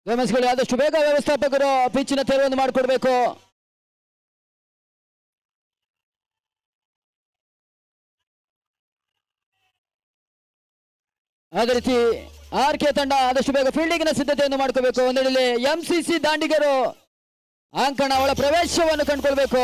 ಗಮನಿಸ್ಕೊಳ್ಳಿ ಆದಷ್ಟು ಬೇಗ ವ್ಯವಸ್ಥಾಪಕರು ಪಿಚ್ಚಿನ ತೆರವನ್ನು ಮಾಡಿಕೊಡ್ಬೇಕು ಅದೇ ರೀತಿ ಆರ್ ಕೆ ತಂಡ ಆದಷ್ಟು ಬೇಗ ಫೀಲ್ಡಿಂಗಿನ ಸಿದ್ಧತೆಯನ್ನು ಮಾಡ್ಕೋಬೇಕು ಒಂದೆಡೆ ಎಂ ಸಿ ಸಿ ದಾಂಡಿಗರು ಅಂಕಣ ಅವಳ ಪ್ರವೇಶವನ್ನು ಕಂಡುಕೊಳ್ಬೇಕು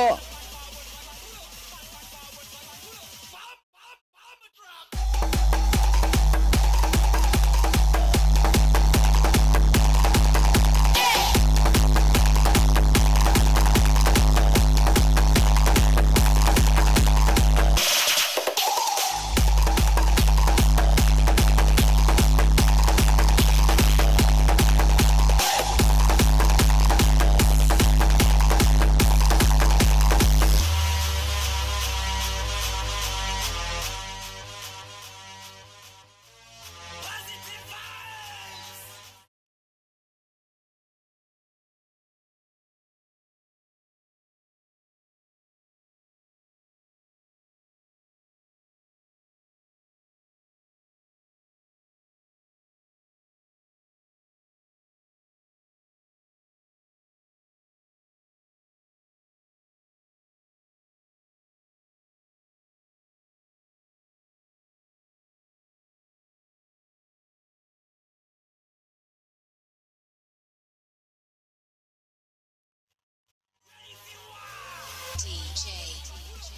DJ.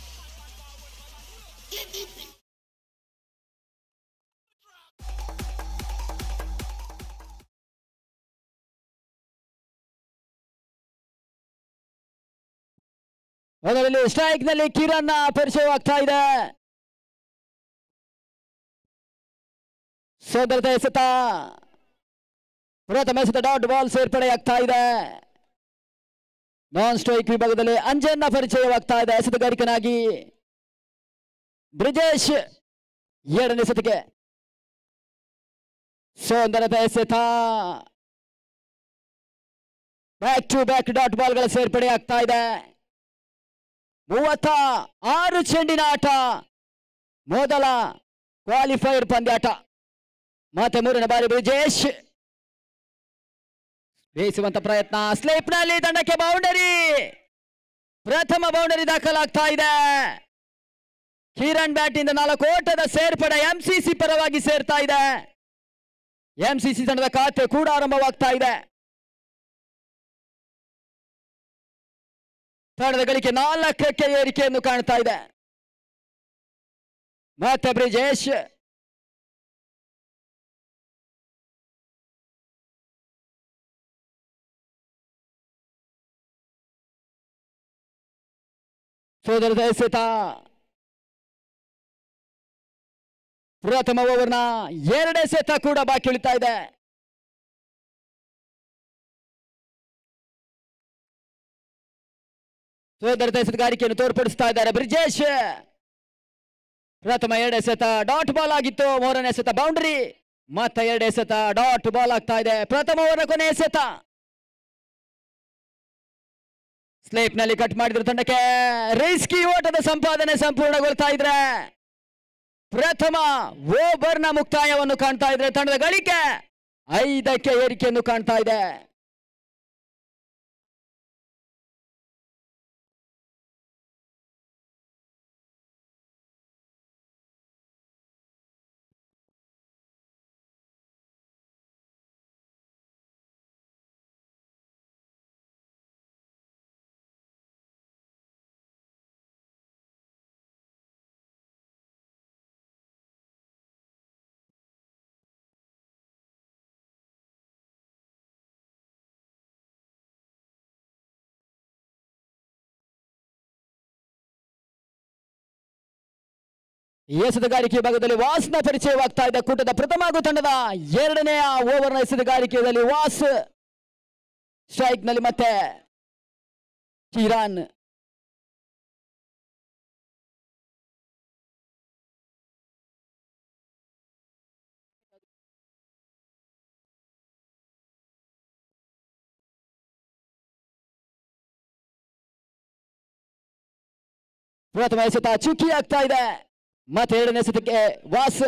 ಅದರಲ್ಲಿ ಸ್ಟ್ರೈಕ್ ನಲ್ಲಿ ಕಿರಣ್ ಪರಿಚಯವಾಗ್ತಾ ಇದೆ ಸೋದರದ ಎಸೆತ ಪ್ರಥಮ ಎಸೆತ ಡಾಟ್ ಬಾಲ್ ಸೇರ್ಪಡೆಯಾಗ್ತಾ ಇದೆ ನಾನ್ ಸ್ಟ್ರೈಕ್ ವಿಭಾಗದಲ್ಲಿ ಅಂಜನ್ನ ಪರಿಚಯವಾಗ್ತಾ ಇದೆ ಎಸೆತಗಾರಿಕನಾಗಿ ಬ್ರಿಜೇಶ್ ಎರಡನೇ ಎಸೆತಕ್ಕೆ ಸೋದರದ ಎಸೆತ ಬ್ಯಾಕ್ ಟು ಬ್ಯಾಕ್ ಡಾಟ್ ಬಾಲ್ಗಳ ಸೇರ್ಪಡೆ ಆಗ್ತಾ ಇದೆ ಮೂವತ್ತ ಆರು ಚೆಂಡಿನ ಆಟ ಮೊದಲ ಕ್ವಾಲಿಫೈರ್ ಪಂದ್ಯಾಟ ಮತ್ತೆ ಮೂರನೇ ಬಾರಿ ಬ್ರಿಜೇಶ್ ಬೇಯಿಸುವಂತ ಪ್ರಯತ್ನ ಸ್ಲೀಪ್ ನಲ್ಲಿ ತಂಡಕ್ಕೆ ಬೌಂಡರಿ ಪ್ರಥಮ ಬೌಂಡರಿ ದಾಖಲಾಗ್ತಾ ಇದೆ ಕಿರಣ್ ಬ್ಯಾಟ್ ಇಂದ ನಾಲ್ಕು ಓಟದ ಸೇರ್ಪಡೆ ಎಂಸಿಸಿ ಪರವಾಗಿ ಸೇರ್ತಾ ಇದೆ ಎಂಸಿಸಿ ತಂಡದ ಖಾತೆ ಕೂಡ ಆರಂಭವಾಗ್ತಾ ಇದೆ ತಂಡದ ಗಳಿಕೆ ನಾಲ್ಕಕ್ಕೆ ಏರಿಕೆಯನ್ನು ಕಾಣ್ತಾ ಇದೆ ಮತ್ತೆ ಬ್ರಿಜೇಶ್ ಸೋದರದ ಎಸೆತ ಪ್ರಥಮ ಓವರ್ನ ಎರಡೇ ಸೆತ ಕೂಡ ಬಾಕಿ ಉಳಿತಾ ಇದೆ ಸೋದರದ ಎಸೆತಗಾರಿಕೆಯನ್ನು ತೋರ್ಪಡಿಸ್ತಾ ಇದ್ದಾರೆ ಬ್ರಿಜೇಶ್ ಪ್ರಥಮ ಎರಡು ಎಸೆತ ಡಾಟ್ ಬಾಲ್ ಆಗಿತ್ತು ಮೂರನೇ ಎಸೆತ ಬೌಂಡ್ರಿ ಮತ್ತೆ ಎರಡು ಎಸೆತ ಡಾಟ್ ಬಾಲ್ ಆಗ್ತಾ ಇದೆ ಪ್ರಥಮ ಓವರ್ನ ಕೊನೆ ಎಸೆತ ಸ್ಲೇಪ್ ನಲ್ಲಿ ಕಟ್ ಮಾಡಿದ್ರು ತಂಡಕ್ಕೆ ರಿಸ್ಕಿ ಓಟದ ಸಂಪಾದನೆ ಸಂಪೂರ್ಣಗೊಳ್ತಾ ಇದ್ರೆ ಪ್ರಥಮ ಓವರ್ನ ಮುಕ್ತಾಯವನ್ನು ಕಾಣ್ತಾ ಇದ್ರೆ ತಂಡದ ಗಳಿಕೆ ಐದಕ್ಕೆ ಏರಿಕೆಯನ್ನು ಕಾಣ್ತಾ ಇದೆ ಎಸೆತಗಾರಿಕೆ ಭಾಗದಲ್ಲಿ ವಾಸ್ನ ಪರಿಚಯವಾಗ್ತಾ ಇದೆ ಕೂಟದ ಪ್ರಥಮ ಹಾಗೂ ತಂಡದ ಎರಡನೆಯ ಓವರ್ನ ಎಸೆತಗಾರಿಕೆಯಲ್ಲಿ ವಾಸ್ ಸ್ಟ್ರೈಕ್ ನಲ್ಲಿ ಮತ್ತೆ ಕಿರಾನ್ ಪ್ರಥಮ ಎಸೆತ ಚುಕ್ಕಿ ಆಗ್ತಾ ಇದೆ ಮತ್ತೆ ಎರಡನೇ ಎಸೆತಕ್ಕೆ ವಾಸ್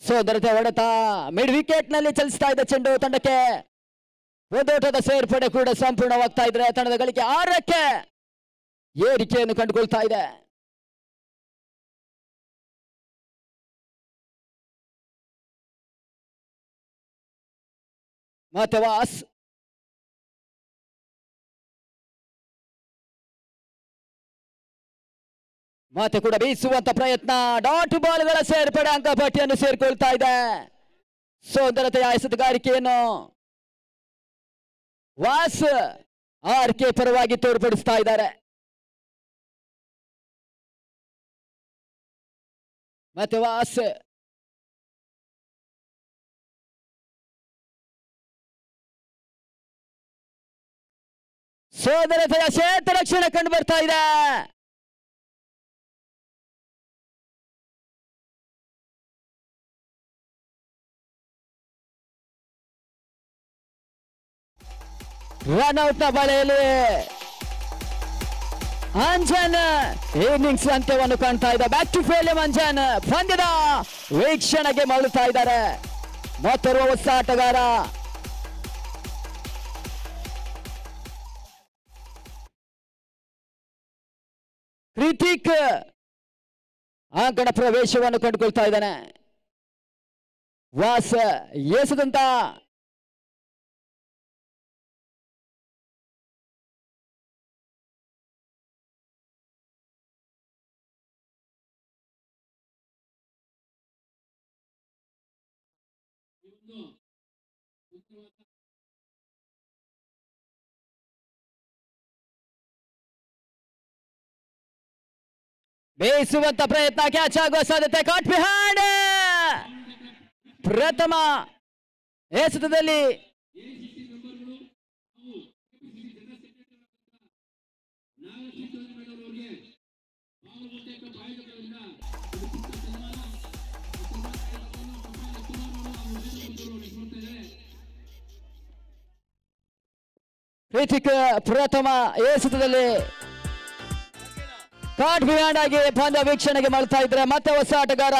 ಸೋದರತೆ ಹೊಡೆತ ಮಿಡ್ ವಿಕೆಟ್ ನಲ್ಲಿ ಚಲಿಸ್ತಾ ಇದೆ ಚೆಂಡು ತಂಡಕ್ಕೆ ಒಂದೋಟದ ಸೇರ್ಪಡೆ ಕೂಡ ಸಂಪೂರ್ಣವಾಗ್ತಾ ಇದ್ರೆ ತಂಡದ ಗಳಿಕೆ ಆರಕ್ಕೆ ಏರಿಕೆಯನ್ನು ಕಂಡುಕೊಳ್ತಾ ಇದೆ ಮತ್ತೆ ವಾಸ್ ಮತ್ತೆ ಕೂಡ ಬೀಸುವಂತ ಪ್ರಯತ್ನ ಡಾಟ್ ಬಾಲ್ಗಳ ಸೇರ್ಪಡೆ ಅಂಕಪಟ್ಟಿಯನ್ನು ಸೇರ್ಕೊಳ್ತಾ ಇದೆ ಸೋದರತೆಯ ಎಸೆತಗಾರಿಕೆಯನ್ನು ವಾಸ್ ಆರ್ ಕೆ ಪರವಾಗಿ ತೋರ್ಪಡಿಸ್ತಾ ಇದ್ದಾರೆ ಮತ್ತೆ ವಾಸ್ ಸೋದರತೆಯ ಕ್ಷೇತ್ರ ರಕ್ಷಣೆ ಕಂಡು ಬರ್ತಾ ಇದೆ ರನ್ಔಟ್ ನ ಬಲೆಯಲ್ಲಿ ಅಂಜನ್ ಇನ್ನಿಂಗ್ಸ್ ಅಂತ್ಯವನ್ನು ಕಾಣ್ತಾ ಇದೆ ಬ್ಯಾಕ್ ಟು ಫೇಲಿಯಂ ಅಂಜನ್ ಪಂದ್ಯದ ವೀಕ್ಷಣೆಗೆ ಮರಳುತ್ತಾ ಇದ್ದಾರೆ ಮತ್ತೋರ್ವ ಹೊಸ ಆಟಗಾರ ಕೃತಿಕ್ ಅಂಕಣ ಪ್ರವೇಶವನ್ನು ಕಂಡುಕೊಳ್ತಾ ಇದ್ದಾನೆ ವಾಸ ಎಸೆದಂತ ಬೇಯಿಸುವಂತ ಪ್ರಯತ್ನ ಕ್ಯಾಚ್ ಆಗುವ ಸಾಧ್ಯತೆ ಕಾಟ್ ಬಿಹ್ಯಾಂಡ್ ಪ್ರಥಮ ಎಸೆತದಲ್ಲಿ ರಿತಿಕ್ ಪ್ರಥಮ ಎಸೆತದಲ್ಲಿ ಕಾಟ್ ಬಿಹ್ಯಾಂಡ್ ಆಗಿ ಪಂದ್ಯ ವೀಕ್ಷಣೆಗೆ ಮಾಡ್ತಾ ಇದ್ರೆ ಮತ್ತೆ ಹೊಸ ಆಟಗಾರ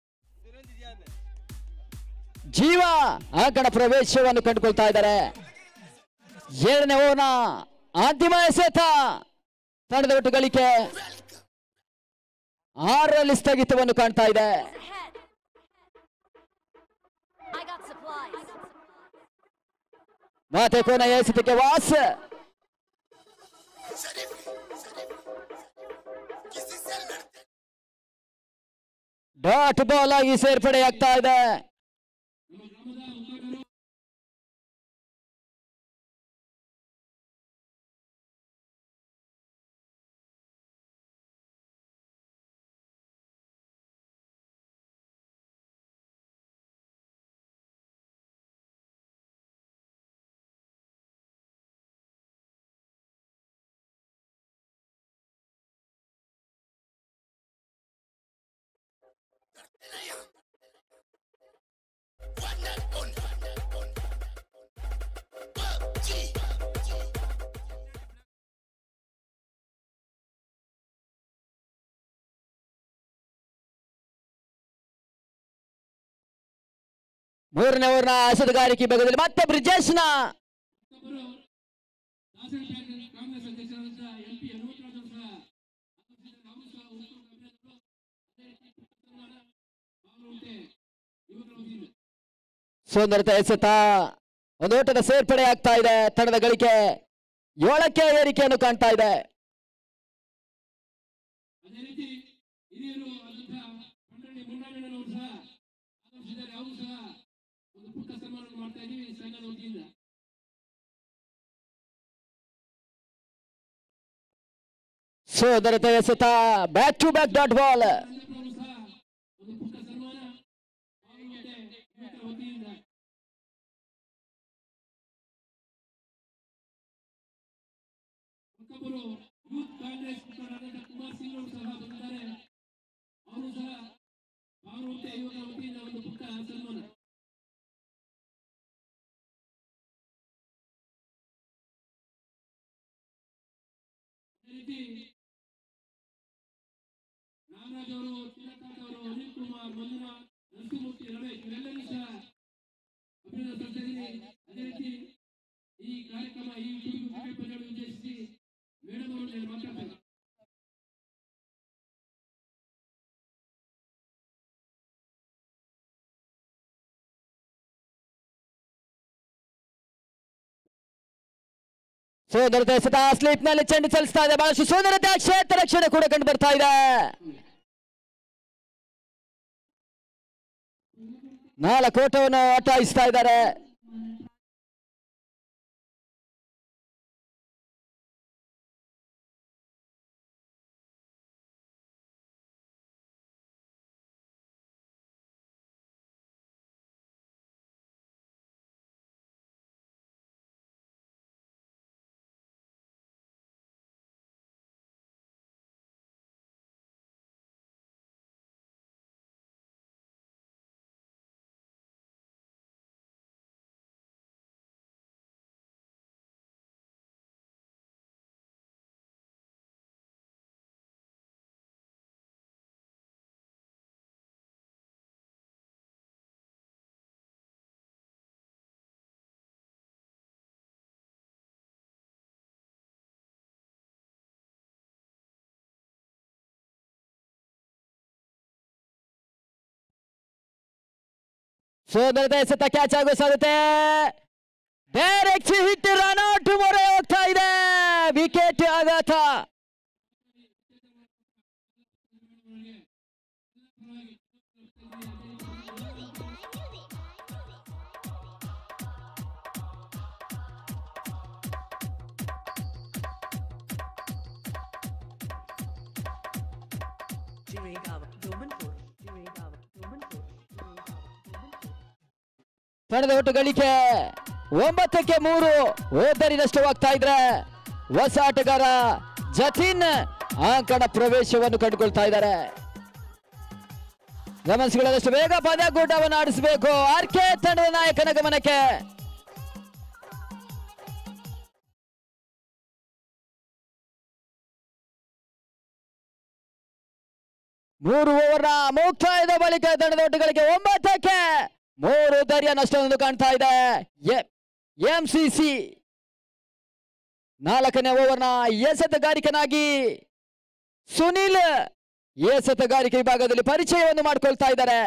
ಜೀವ ಅಂಕಣ ಪ್ರವೇಶವನ್ನು ಕಂಡುಕೊಳ್ತಾ ಇದ್ದಾರೆ ಏಳನೇ ಓವರ್ನ ಅಂತಿಮ ಎಸೆತ ತಂಡದ ಒಟ್ಟು ಗಳಿಕೆ ಆರರಲ್ಲಿ ಸ್ಥಗಿತವನ್ನು ಕಾಣ್ತಾ ಇದೆ ahead. I got supplies. ಮತ್ತೆ ಕೊನೆಯ ಎಸೆತಕ್ಕೆ ವಾಸ್ ಡಾಟ್ ಬಾಲ್ ಆಗಿ ಸೇರ್ಪಡೆಯಾಗ್ತಾ ಇದೆ ಮೂರನೇ ಓವರ್ನ ಎಸೆತಗಾರಿಕೆ ಭಾಗದಲ್ಲಿ ಮತ್ತೆ ಬ್ರಿಜೇಶ್ನ ಕಾಂಗ್ರೆಸ್ ಅಧ್ಯಕ್ಷರಾದ ಎಂ ಪಿ ಹನುಮಂತರಾಜ್ ಅವರು ಸಹ ಅವರು ಸಹ ಉತ್ತಮ ಅವರು ಉಂಟೆ ಯುವಕರ ವತಿಯಿಂದ ಸುಂದರತೆ ಎಸೆತ ಒಂದು ಓಟದ ಸೇರ್ಪಡೆ ಆಗ್ತಾ ಇದೆ ತಂಡದ ಗಳಿಕೆ ಏಳಕ್ಕೆ ಏರಿಕೆಯನ್ನು ಕಾಣ್ತಾ ಇದೆ ಅದೇ ರೀತಿ ಹಿರಿಯರು ಆದಂತಹ ಪಂಡ್ರಳ್ಳಿ ಮುನ್ನಣ್ಣನವರು ಸಹ ಆಗಮಿಸಿದ್ದಾರೆ ಅವರು ಸಹ ಒಂದು ಪುಟ್ಟ ಸನ್ಮಾನವನ್ನು ಮಾಡ್ತಾ ಇದ್ದೀವಿ ಸಂಘದ ವತಿಯಿಂದ ಸೋದರತೆ ಎಸೆತ back to back dot ball ಸಂಘದವರು ಸಹ ಒಂದು ಪುಟ್ಟ ಸನ್ಮಾನ ಅವರು ಮತ್ತೆ ಯುವಕರ ವತಿಯಿಂದ ಮತ್ತೊಬ್ಬರು ಯೂತ್ ಕಾಂಗ್ರೆಸ್ ಮುಖಂಡರಾದಂತಹ ಕುಮಾರ್ ಸಿಂಗ್ ಅವರು ಸಹ ಬಂದಿದ್ದಾರೆ ಅವರು ಸಹ ಅವರು ಮತ್ತೆ ಯುವಕರ ವತಿಯಿಂದ ಒಂದು ಪುಟ್ಟ ಸನ್ಮಾನ ಅದೇ ರೀತಿ ನಾಗರಾಜ್ ಅವರು ಚಿರಕಾಂತ್ ಅವರು ಅನಿಲ್ ಕುಮಾರ್ ಮಂಜುನಾಥ್ ನರಸಿಂಹಮೂರ್ತಿ ರಮೇಶ್ ಇವೆಲ್ಲರೂ ಸಹ ಅಭಿನಂದನೆ ಸಲ್ಲಿಸ್ತಾ ಇದ್ದೀನಿ ಅದೇ ರೀತಿ ಈ ಕಾರ್ಯಕ್ರಮ ಈ ಕುರಿತು ಕ್ರಿಕೆಟ್ ಪಂದ್ಯವನ್ನು ಉದ್ದೇಶಿಸಿ ಮೇಡಮ್ ಅವರು ಎರಡು ಮಾತಾಡ್ತಾರೆ ಸೋದರತೆ ಸದಾ ಸ್ಲೀಪ್ ನಲ್ಲಿ ಚೆಂಡು ಚಲಿಸ್ತಾ ಇದೆ ಬಹಳಷ್ಟು ಸೋದರತೆ ಕ್ಷೇತ್ರ ರಕ್ಷಣೆ ಕೂಡ ಕಂಡು ಬರ್ತಾ ಇದೆ ನಾಲ್ಕು ಓಟವನ್ನು ಅಟಾಯಿಸ್ತಾ ಇದ್ದಾರೆ ಸೋದರತೆ ಸತ ಕ್ಯಾಚ್ ಆಗೋ ಸಾಧ್ಯತೆ ಡೈರೆಕ್ಟ್ ಹಿಟ್ ರನ್ ಔಟ್ ಮೊರೆ ಹೋಗ್ತಾ ಇದೆ ವಿಕೆಟ್ ಆಘಾತ Jiregawa, Domanpur, Jiregawa, Domanpur, Jiregawa, Domanpur. ತಂಡದ ಒಟ್ಟು ಗಳಿಕೆ ಒಂಬತ್ತಕ್ಕೆ ಮೂರು ಓದರಿ ನಷ್ಟವಾಗ್ತಾ ಇದ್ರೆ ಹೊಸ ಆಟಗಾರ ಜತಿನ್ ಅಂಕಣ ಪ್ರವೇಶವನ್ನು ಕಂಡುಕೊಳ್ತಾ ಇದ್ದಾರೆ ಗಮನಿಸಿಕೊಳ್ಳದಷ್ಟು ಬೇಗ ಪಂದ್ಯಾಕೂಟವನ್ನು ಆಡಿಸಬೇಕು ಆರ್ ಕೆ ತಂಡದ ನಾಯಕನ ಗಮನಕ್ಕೆ ಮೂರು ಓವರ್ನ ಮುಕ್ತಾಯದ ಬಳಿಕ ತಂಡದ ಒಟ್ಟುಗಳಿಗೆ ಒಂಬತ್ತಕ್ಕೆ ಮೂರು ಧೈರ್ಯ ನಷ್ಟವನ್ನು ಕಾಣ್ತಾ ಇದೆ ಎಂ ಸಿ ಸಿ ನಾಲ್ಕನೇ ಓವರ್ನ ಎಸೆತಗಾರಿಕನಾಗಿ ಸುನಿಲ್ ಎಸೆತಗಾರಿಕೆ ವಿಭಾಗದಲ್ಲಿ ಪರಿಚಯವನ್ನು ಮಾಡಿಕೊಳ್ತಾ ಇದ್ದಾರೆ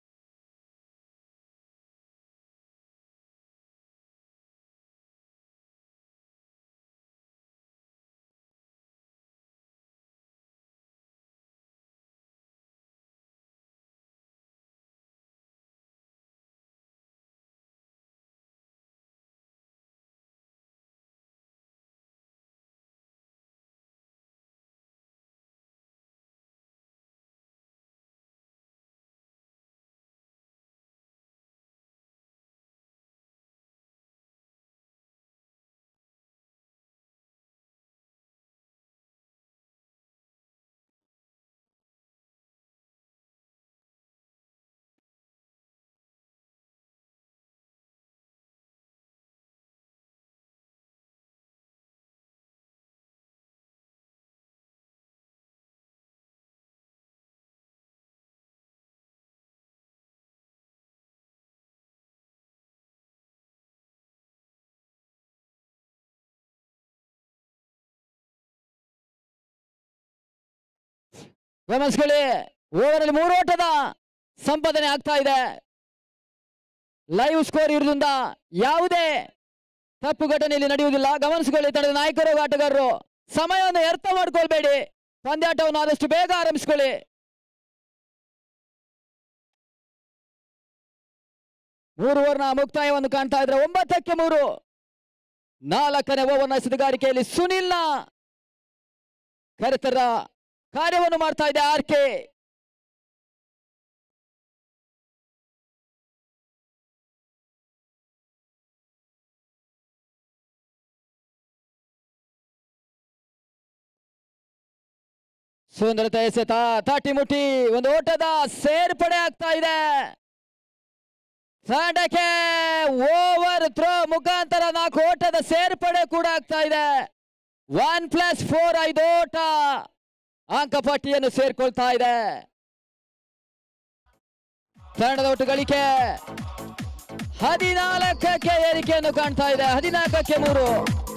ಗಮನಿಸ್ಕೊಳ್ಳಿ ಓವರಲ್ಲಿ ಮೂರು ಓಟದ ಸಂಪಾದನೆ ಆಗ್ತಾ ಇದೆ ಲೈವ್ ಸ್ಕೋರ್ ಇರೋದ್ರಿಂದ ಯಾವುದೇ ತಪ್ಪು ಘಟನೆ ಇಲ್ಲಿ ನಡೆಯುವುದಿಲ್ಲ ಗಮನಿಸಿಕೊಳ್ಳಿ ತಂಡದ ನಾಯಕರು ಹಾಗೂ ಆಟಗಾರರು ಸಮಯವನ್ನು ವ್ಯರ್ಥ ಮಾಡ್ಕೊಳ್ಬೇಡಿ ಪಂದ್ಯಾಟವನ್ನು ಆದಷ್ಟು ಬೇಗ ಆರಂಭಿಸಿಕೊಳ್ಳಿ ಮೂರು ಓವರ್ನ ಮುಕ್ತಾಯವನ್ನು ಕಾಣ್ತಾ ಇದ್ರೆ ಒಂಬತ್ತಕ್ಕೆ ಮೂರು ನಾಲ್ಕನೇ ಓವರ್ನ ಎಸೆತಗಾರಿಕೆಯಲ್ಲಿ ಸುನಿಲ್ನ ಕರೆತರ ಕಾರ್ಯವನ್ನು ಮಾಡ್ತಾ ಇದೆ ಆರ್ ಕೆ ಸುಂದರತೆ ಎಸೆತ ತಾಟಿ ಮುಟ್ಟಿ ಒಂದು ಓಟದ ಸೇರ್ಪಡೆ ಆಗ್ತಾ ಇದೆ ತಂಡಕ್ಕೆ ಓವರ್ ಥ್ರೋ ಮುಖಾಂತರ ನಾಲ್ಕು ಓಟದ ಸೇರ್ಪಡೆ ಕೂಡ ಆಗ್ತಾ ಇದೆ ಒನ್ ಪ್ಲಸ್ ಫೋರ್ ಐದು ಓಟ ಅಂಕಪಟ್ಟಿಯನ್ನು ಸೇರ್ಕೊಳ್ತಾ ಇದೆ ತಂಡದ ಒಟ್ಟು ಗಳಿಕೆ ಹದಿನಾಲ್ಕಕ್ಕೆ ಏರಿಕೆಯನ್ನು ಕಾಣ್ತಾ ಇದೆ ಹದಿನಾಲ್ಕಕ್ಕೆ ಮೂರು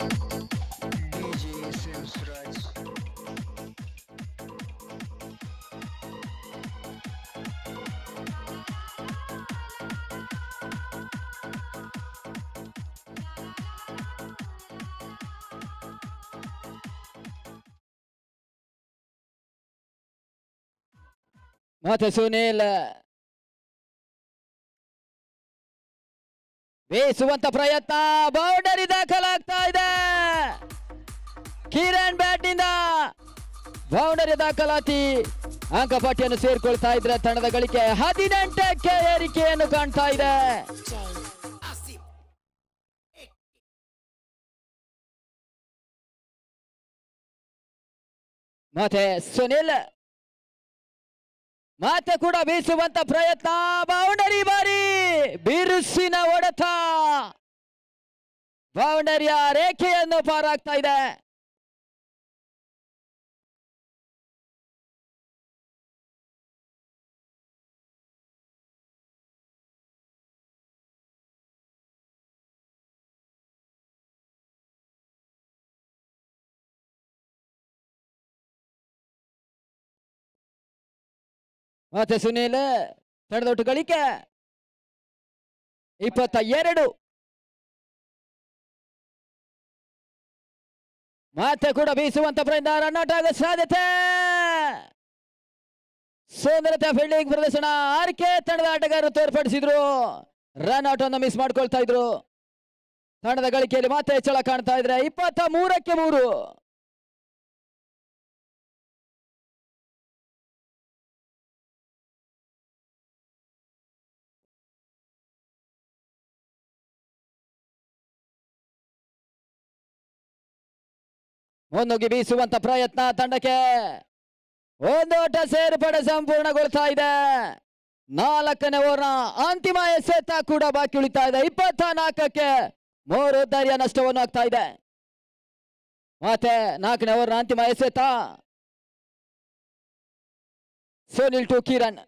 ಮತ್ತೆ ಸುನೀಲ್ ಬೀಸುವಂತ ಪ್ರಯತ್ನ ಬೌಂಡರಿ ದಾಖಲಾಗ್ತಾ ಇದೆ ಕಿರಣ್ ಬ್ಯಾಟ್ ನಿಂದ ಬೌಂಡರಿ ದಾಖಲಾತಿ ಅಂಕಪಟ್ಟಿಯನ್ನು ಸೇರ್ಕೊಳ್ತಾ ಇದ್ರೆ ತಂಡದ ಗಳಿಕೆ ಹದಿನೆಂಟಕ್ಕೆ ಏರಿಕೆಯನ್ನು ಕಾಣ್ತಾ ಇದೆ ಮತ್ತೆ ಸುನಿಲ್ ಮತ್ತೆ ಕೂಡ ಬೀಸುವಂತ ಪ್ರಯತ್ನ ಬೌಂಡರಿ ಬಾರಿ ಬಿರುಸಿನ ಹೊಡೆತ ಬೌಂಡರಿಯ ರೇಖೆಯನ್ನು ಪಾರಾಗ್ತಾ ಇದೆ ಮತ್ತೆ ಸುನೀಲ್ ತಡೆದೊಟ್ಟು ಗಳಿಕೆ ಇಪ್ಪತ್ತ ಎರಡು ಮತ್ತೆ ಕೂಡ ಬೀಸುವಂತ ಪ್ರಯತ್ನ ರನ್ಔಟ್ ಆಗೋ ಸಾಧ್ಯತೆ ಸುಂದರತೆ ಫೀಲ್ಡಿಂಗ್ ಪ್ರದರ್ಶನ ಆರ್ ಕೆ ತಂಡದ ಆಟಗಾರರು ತೋರ್ಪಡಿಸಿದ್ರು ರನ್ ಔಟ್ ಅನ್ನು ಮಿಸ್ ಮಾಡ್ಕೊಳ್ತಾ ಇದ್ರು ತಂಡದ ಗಳಿಕೆಯಲ್ಲಿ ಮತ್ತೆ ಹೆಚ್ಚಳ ಕಾಣ್ತಾ ಇದ್ರೆ ಇಪ್ಪತ್ತ ಮೂರಕ್ಕೆ ಮೂರು ಮುನ್ನುಗ್ಗಿ ಬೀಸುವಂತ ಪ್ರಯತ್ನ ತಂಡಕ್ಕೆ ಒಂದು ಓಟ ಸೇರ್ಪಡೆ ಸಂಪೂರ್ಣಗೊಳ್ತಾ ಇದೆ ನಾಲ್ಕನೇ ಓವರ್ನ ಅಂತಿಮ ಎಸೆತ ಕೂಡ ಬಾಕಿ ಉಳಿತಾ ಇದೆ ಇಪ್ಪತ್ತ ನಾಲ್ಕಕ್ಕೆ ಮೂರು ಧೈರ್ಯ ನಷ್ಟವನ್ನು ಆಗ್ತಾ ಇದೆ ಮತ್ತೆ ನಾಲ್ಕನೇ ಓವರ್ನ ಅಂತಿಮ ಎಸೆತ ಸುನಿಲ್ ಟು ಕಿರಣ್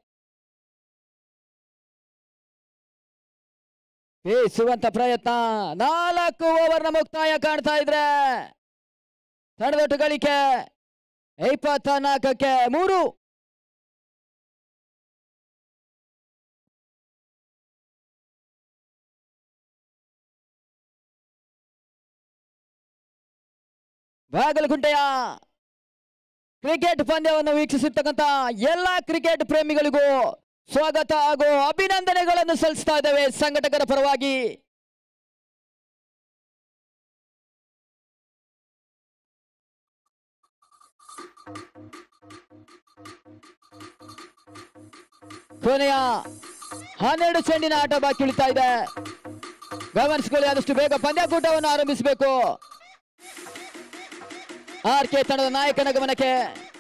ಬೀಸುವಂತ ಪ್ರಯತ್ನ ನಾಲ್ಕು ಓವರ್ನ ಮುಕ್ತಾಯ ಕಾಣ್ತಾ ಇದ್ರೆ ತಂಡದೊಟ್ಟು ಗಳಿಕೆ ಇಪ್ಪತ್ತ ನಾಲ್ಕಕ್ಕೆ ಮೂರು ಬಾಗಲಗುಂಟೆಯ ಕ್ರಿಕೆಟ್ ಪಂದ್ಯವನ್ನು ವೀಕ್ಷಿಸಿರ್ತಕ್ಕಂಥ ಎಲ್ಲ ಕ್ರಿಕೆಟ್ ಪ್ರೇಮಿಗಳಿಗೂ ಸ್ವಾಗತ ಹಾಗೂ ಅಭಿನಂದನೆಗಳನ್ನು ಸಲ್ಲಿಸ್ತಾ ಇದ್ದೇವೆ ಸಂಘಟಕರ ಪರವಾಗಿ ಕೊನೆಯ ಹನ್ನೆರಡು ಚೆಂಡಿನ ಆಟ ಬಾಕಿ ಉಳಿತಾ ಇದೆ ಗಮನಿಸಿಕೊಳ್ಳಿ ಆದಷ್ಟು ಬೇಗ ಪಂದ್ಯಾಕೂಟವನ್ನು ಆರಂಭಿಸಬೇಕು ಆರ್ ಕೆ ತಂಡದ ನಾಯಕನ ಗಮನಕ್ಕೆ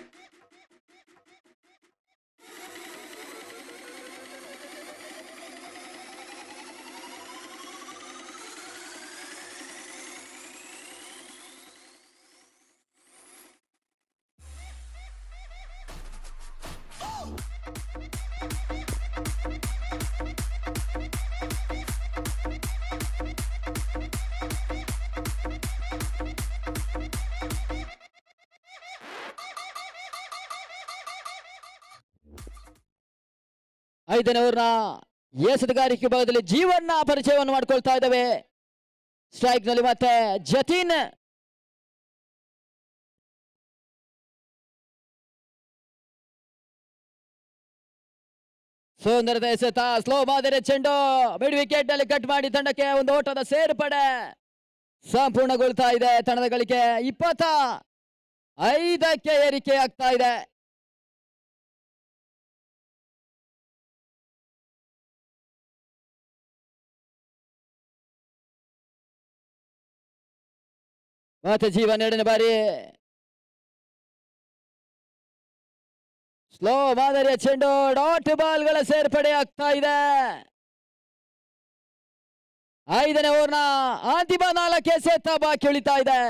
ಐದನೇ ಓವರ್ನ ಎಸೆತಗಾರಿಕೆ ಭಾಗದಲ್ಲಿ ಜೀವನ್ನ ಪರಿಚಯವನ್ನು ಮಾಡ್ಕೊಳ್ತಾ ಇದ್ದಾವೆ ಸ್ಟ್ರೈಕ್ ನಲ್ಲಿ ಮತ್ತೆ ಜತೀನ್ ಸುಂದರದ ಎಸೆತ ಸ್ಲೋ ಮಾದರಿ ಚೆಂಡು ಮಿಡ್ ವಿಕೆಟ್ ನಲ್ಲಿ ಕಟ್ ಮಾಡಿ ತಂಡಕ್ಕೆ ಒಂದು ಓಟದ ಸೇರ್ಪಡೆ ಸಂಪೂರ್ಣಗೊಳ್ತಾ ಇದೆ ತಂಡದ ಗಳಿಕೆ ಇಪ್ಪತ್ತ ಐದಕ್ಕೆ ಏರಿಕೆ ಆಗ್ತಾ ಇದೆ ಮತ್ತೆ ಜೀವನ್ ಎರಡನೇ ಬಾರಿ ಸ್ಲೋ ಮಾದರಿಯ ಚೆಂಡು ಡಾಟ್ ಬಾಲ್ಗಳ ಸೇರ್ಪಡೆ ಆಗ್ತಾ ಇದೆ ಐದನೇ ಓವರ್ನ ಅಂತಿಮ ನಾಲ್ಕು ಎಸೆತ ಬಾಕಿ ಉಳಿತಾ ಇದೆ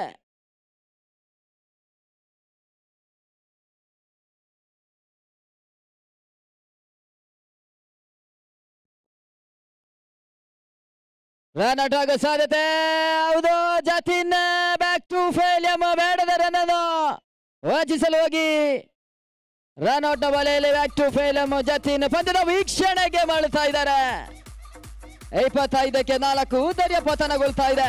ರನ್ ಔಟ್ ಆಗೋ ಸಾಧ್ಯತೆ ಹೌದು ಜತಿನ್ ಬ್ಯಾಕ್ ಟು ಫೇಲಿಯಂ ಬೇಡದ ರನ್ ಅನ್ನು ವಂಚಿಸಲು ಹೋಗಿ ರನ್ ಔಟ್ ನ ಬಲೆಯಲ್ಲಿ ಬ್ಯಾಕ್ ಟು ಫೇಲಿಯಂ ಜತಿನ್ ಪಂದ್ಯದ ವೀಕ್ಷಣೆಗೆ ಮಾಡುತ್ತಾ ಇದ್ದಾರೆ ಇಪ್ಪತ್ತೈದಕ್ಕೆ ನಾಲ್ಕು ಉದರ್ಯ ಪತನಗೊಳ್ತಾ ಇದೆ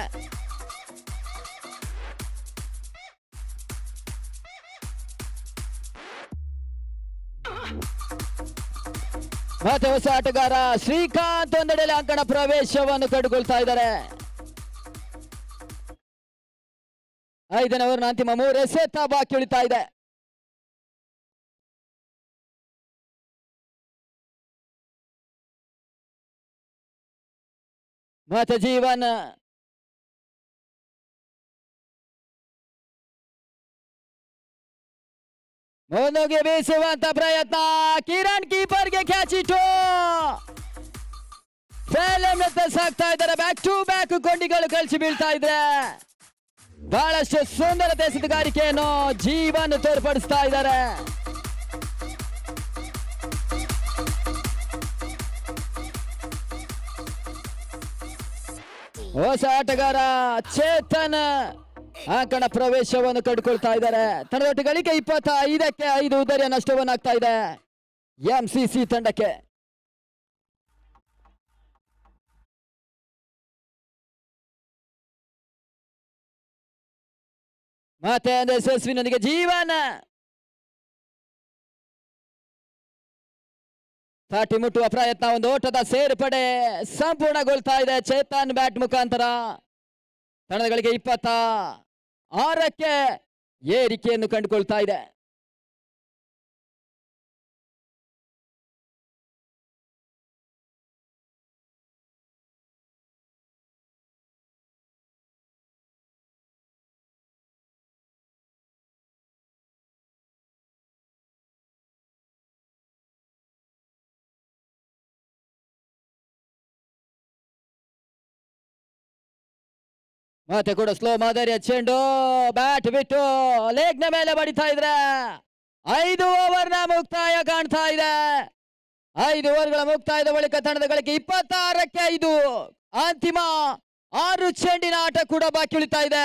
ಮತ್ತೆ ಹೊಸ ಆಟಗಾರ ಶ್ರೀಕಾಂತ್ ಒಂದೆಡೆಯಲ್ಲಿ ಅಂಕಣ ಪ್ರವೇಶವನ್ನು ಕಂಡುಕೊಳ್ತಾ ಇದ್ದಾರೆ ಐದನೇ ಓವರ್ನ ಅಂತಿಮ ಮೂರು ಎಸೆತ ಬಾಕಿ ಉಳಿತಾ ಇದೆ ಮತ್ತೆ ಜೀವನ್ ಮುಂದೋಗಿ ಬೀಸುವಂತ ಪ್ರಯತ್ನ ಕಿರಣ್ ಕೀಪರ್ಗೆ ಕ್ಯಾಚ್ ಇಟ್ಟು ಫೇಲಮ್ ಸಾಕ್ತಾ ಇದ್ದಾರೆ ಬ್ಯಾಕ್ ಟು ಬ್ಯಾಕ್ ಕೊಂಡಿಗಳು ಕಳಿಸಿ ಬೀಳ್ತಾ ಇದ್ರೆ ಬಹಳಷ್ಟು ಸುಂದರತೆ ಸಿದ್ಧಗಾರಿಕೆಯನ್ನು ಜೀವನ್ ತೋರ್ಪಡಿಸ್ತಾ ಇದ್ದಾರೆ ಹೊಸ ಆಟಗಾರ ಚೇತನ್ ಅಂಕಣ ಪ್ರವೇಶವನ್ನು ಕಂಡುಕೊಳ್ತಾ ಇದ್ದಾರೆ ತಂಡದೊಟ್ಟಿಗಳಿಗೆ ಇಪ್ಪತ್ತ ಐದಕ್ಕೆ ಐದು ಉದರ್ಯ ನಷ್ಟವನ್ನಾಗ್ತಾ ಇದೆ ಎಂ ಸಿ ಸಿ ತಂಡಕ್ಕೆ ಮತ್ತೆ ಒಂದು ಯಶಸ್ವಿನೊಂದಿಗೆ ಜೀವನ ತಾಟಿ ಮುಟ್ಟುವ ಪ್ರಯತ್ನ ಒಂದು ಓಟದ ಸೇರ್ಪಡೆ ಸಂಪೂರ್ಣಗೊಳ್ತಾ ಇದೆ ಚೇತನ್ ಬ್ಯಾಟ್ ಮುಖಾಂತರ ತಂಡಗಳಿಗೆ ಇಪ್ಪತ್ತ ಆರಕ್ಕೆ ಏರಿಕೆಯನ್ನು ಕಂಡುಕೊಳ್ತಾ ಇದೆ ಮತ್ತೆ ಕೂಡ ಸ್ಲೋ ಮಾದರಿಯ ಚೆಂಡು ಬ್ಯಾಟ್ ಬಿಟ್ಟು ಲೇಗ್ನ ಮೇಲೆ ಬಡಿತಾ ಇದ್ರೆ ಐದು ಓವರ್ನ ಮುಕ್ತಾಯ ಕಾಣ್ತಾ ಇದೆ ಐದು ಓವರ್ಗಳ ಮುಕ್ತಾಯದ ಬಳಿಕ ತಂಡದ ಗಳಿಕೆ ಇಪ್ಪತ್ತಾರಕ್ಕೆ ಐದು ಅಂತಿಮ ಆರು ಚೆಂಡಿನ ಆಟ ಕೂಡ ಬಾಕಿ ಉಳಿತಾ ಇದೆ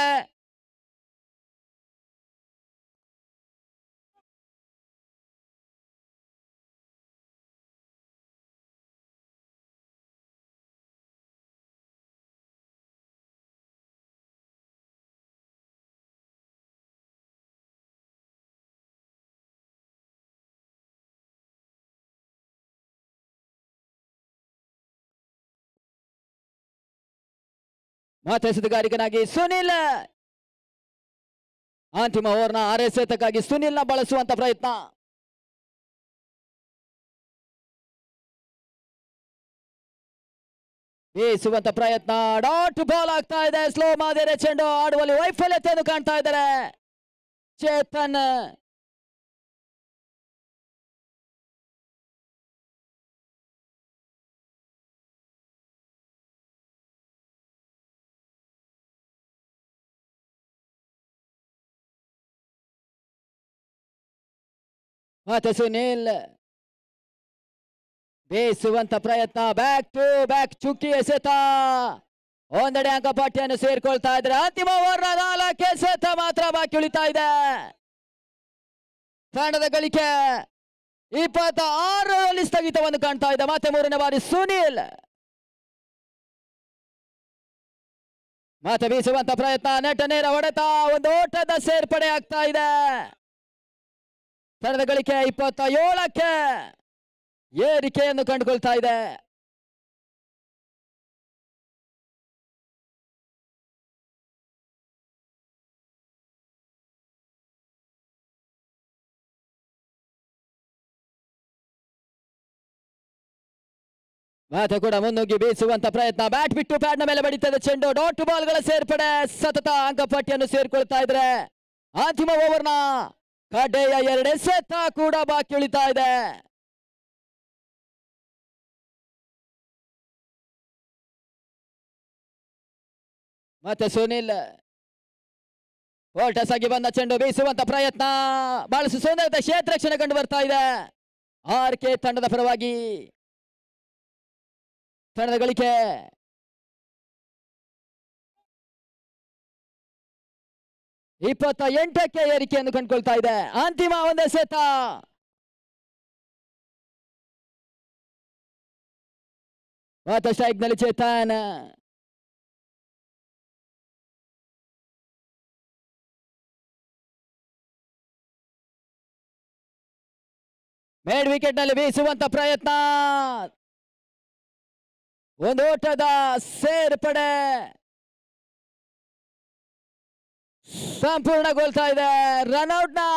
ಮತ್ತೆ ಸುದ್ದಿಗಾರಿಕನಾಗಿ ಸುನಿಲ್ ಅಂತಿಮ ಓವರ್ನ ಆರೈಸೇತಕ್ಕಾಗಿ ಸುನಿಲ್ನ ಬಳಸುವಂತ ಪ್ರಯತ್ನ ಬೀಸುವಂತ ಪ್ರಯತ್ನ ಡಾಟ್ ಬಾಲ್ ಆಗ್ತಾ ಇದೆ ಸ್ಲೋ ಮಾದಿರೆ ಚೆಂಡು ಆಡುವಲ್ಲಿ ವೈಫಲ್ಯತೆಯನ್ನು ಕಾಣ್ತಾ ಇದ್ದಾರೆ ಚೇತನ್ ಮತ್ತೆ ಸುನಿಲ್ ಬೇಯಿಸುವಂತ ಪ್ರಯತ್ನ ಬ್ಯಾಕ್ ಟು ಬ್ಯಾಕ್ ಚುಕ್ಕಿ ಎಸೆತ ಒಂದೆಡೆ ಅಂಕಪಟ್ಟಿಯನ್ನು ಸೇರ್ಕೊಳ್ತಾ ಇದ್ರೆ ಅಂತಿಮ ಓವರ್ ನಾಲ್ಕು ಎಸೆತ ಮಾತ್ರ ಬಾಕಿ ಉಳಿತಾ ಇದೆ ತಂಡದ ಗಳಿಕೆ ಇಪ್ಪತ್ತ ಆರರಲ್ಲಿ ಸ್ಥಗಿತವನ್ನು ಕಾಣ್ತಾ ಇದೆ ಮತ್ತೆ ಮೂರನೇ ಬಾರಿ ಸುನಿಲ್ ಮತ್ತೆ ಬೀಸುವಂತ ಪ್ರಯತ್ನ ನೆಟ್ಟ ನೇರ ಹೊಡೆತ ಒಂದು ಓಟದ ಸೇರ್ಪಡೆ ಆಗ್ತಾ ಇದೆ ತಂಡದ ಗಳಿಕೆ ಇಪ್ಪತ್ತ ಏಳಕ್ಕೆ ಏರಿಕೆಯನ್ನು ಕಂಡುಕೊಳ್ತಾ ಇದೆ ಮತ್ತೆ ಕೂಡ ಮುನ್ನುಗ್ಗಿ ಬೀಸುವಂತ ಪ್ರಯತ್ನ ಬ್ಯಾಟ್ ಬಿಟ್ಟು ಪ್ಯಾಡ್ನ ಮೇಲೆ ಬಡಿತದೆ ಚೆಂಡು ಡಾಟ್ ಬಾಲ್ಗಳ ಸೇರ್ಪಡೆ ಸತತ ಅಂಕಪಟ್ಟಿಯನ್ನು ಸೇರ್ಕೊಳ್ತಾ ಇದ್ರೆ ಅಂತಿಮ ಓವರ್ನ ಕಡೆಯ ಎರಡು ಎಸೆತ ಕೂಡ ಬಾಕಿ ಉಳಿತಾ ಇದೆ ಮತ್ತೆ ಸುನಿಲ್ ವೋಲ್ಟಸ್ ಆಗಿ ಬಂದ ಚೆಂಡು ಬೀಸುವಂತ ಪ್ರಯತ್ನ ಬಹಳಷ್ಟು ಸುಂದರತೆ ಕ್ಷೇತ್ರ ರಕ್ಷಣೆ ಕಂಡು ಬರ್ತಾ ಇದೆ ಆರ್ ಕೆ ತಂಡದ ಪರವಾಗಿ ತಂಡದ ಗಳಿಕೆ ಇಪ್ಪತ್ತ ಎಂಟಕ್ಕೆ ಏರಿಕೆಯನ್ನು ಕಂಡುಕೊಳ್ತಾ ಇದೆ ಅಂತಿಮ ಒಂದು ಎಸೆತ ಮತ್ತು ಸ್ಟ್ರೈಕ್ ನಲ್ಲಿ ಚೇತನ್ ಮೇಡ್ ವಿಕೆಟ್ ನಲ್ಲಿ ಬೀಸುವಂತ ಪ್ರಯತ್ನ ಒಂದು ಓಟದ ಸೇರ್ಪಡೆ ಸಂಪೂರ್ಣಗೊಳ್ತಾ ಇದೆ ರನ್ಔಟ್ ನ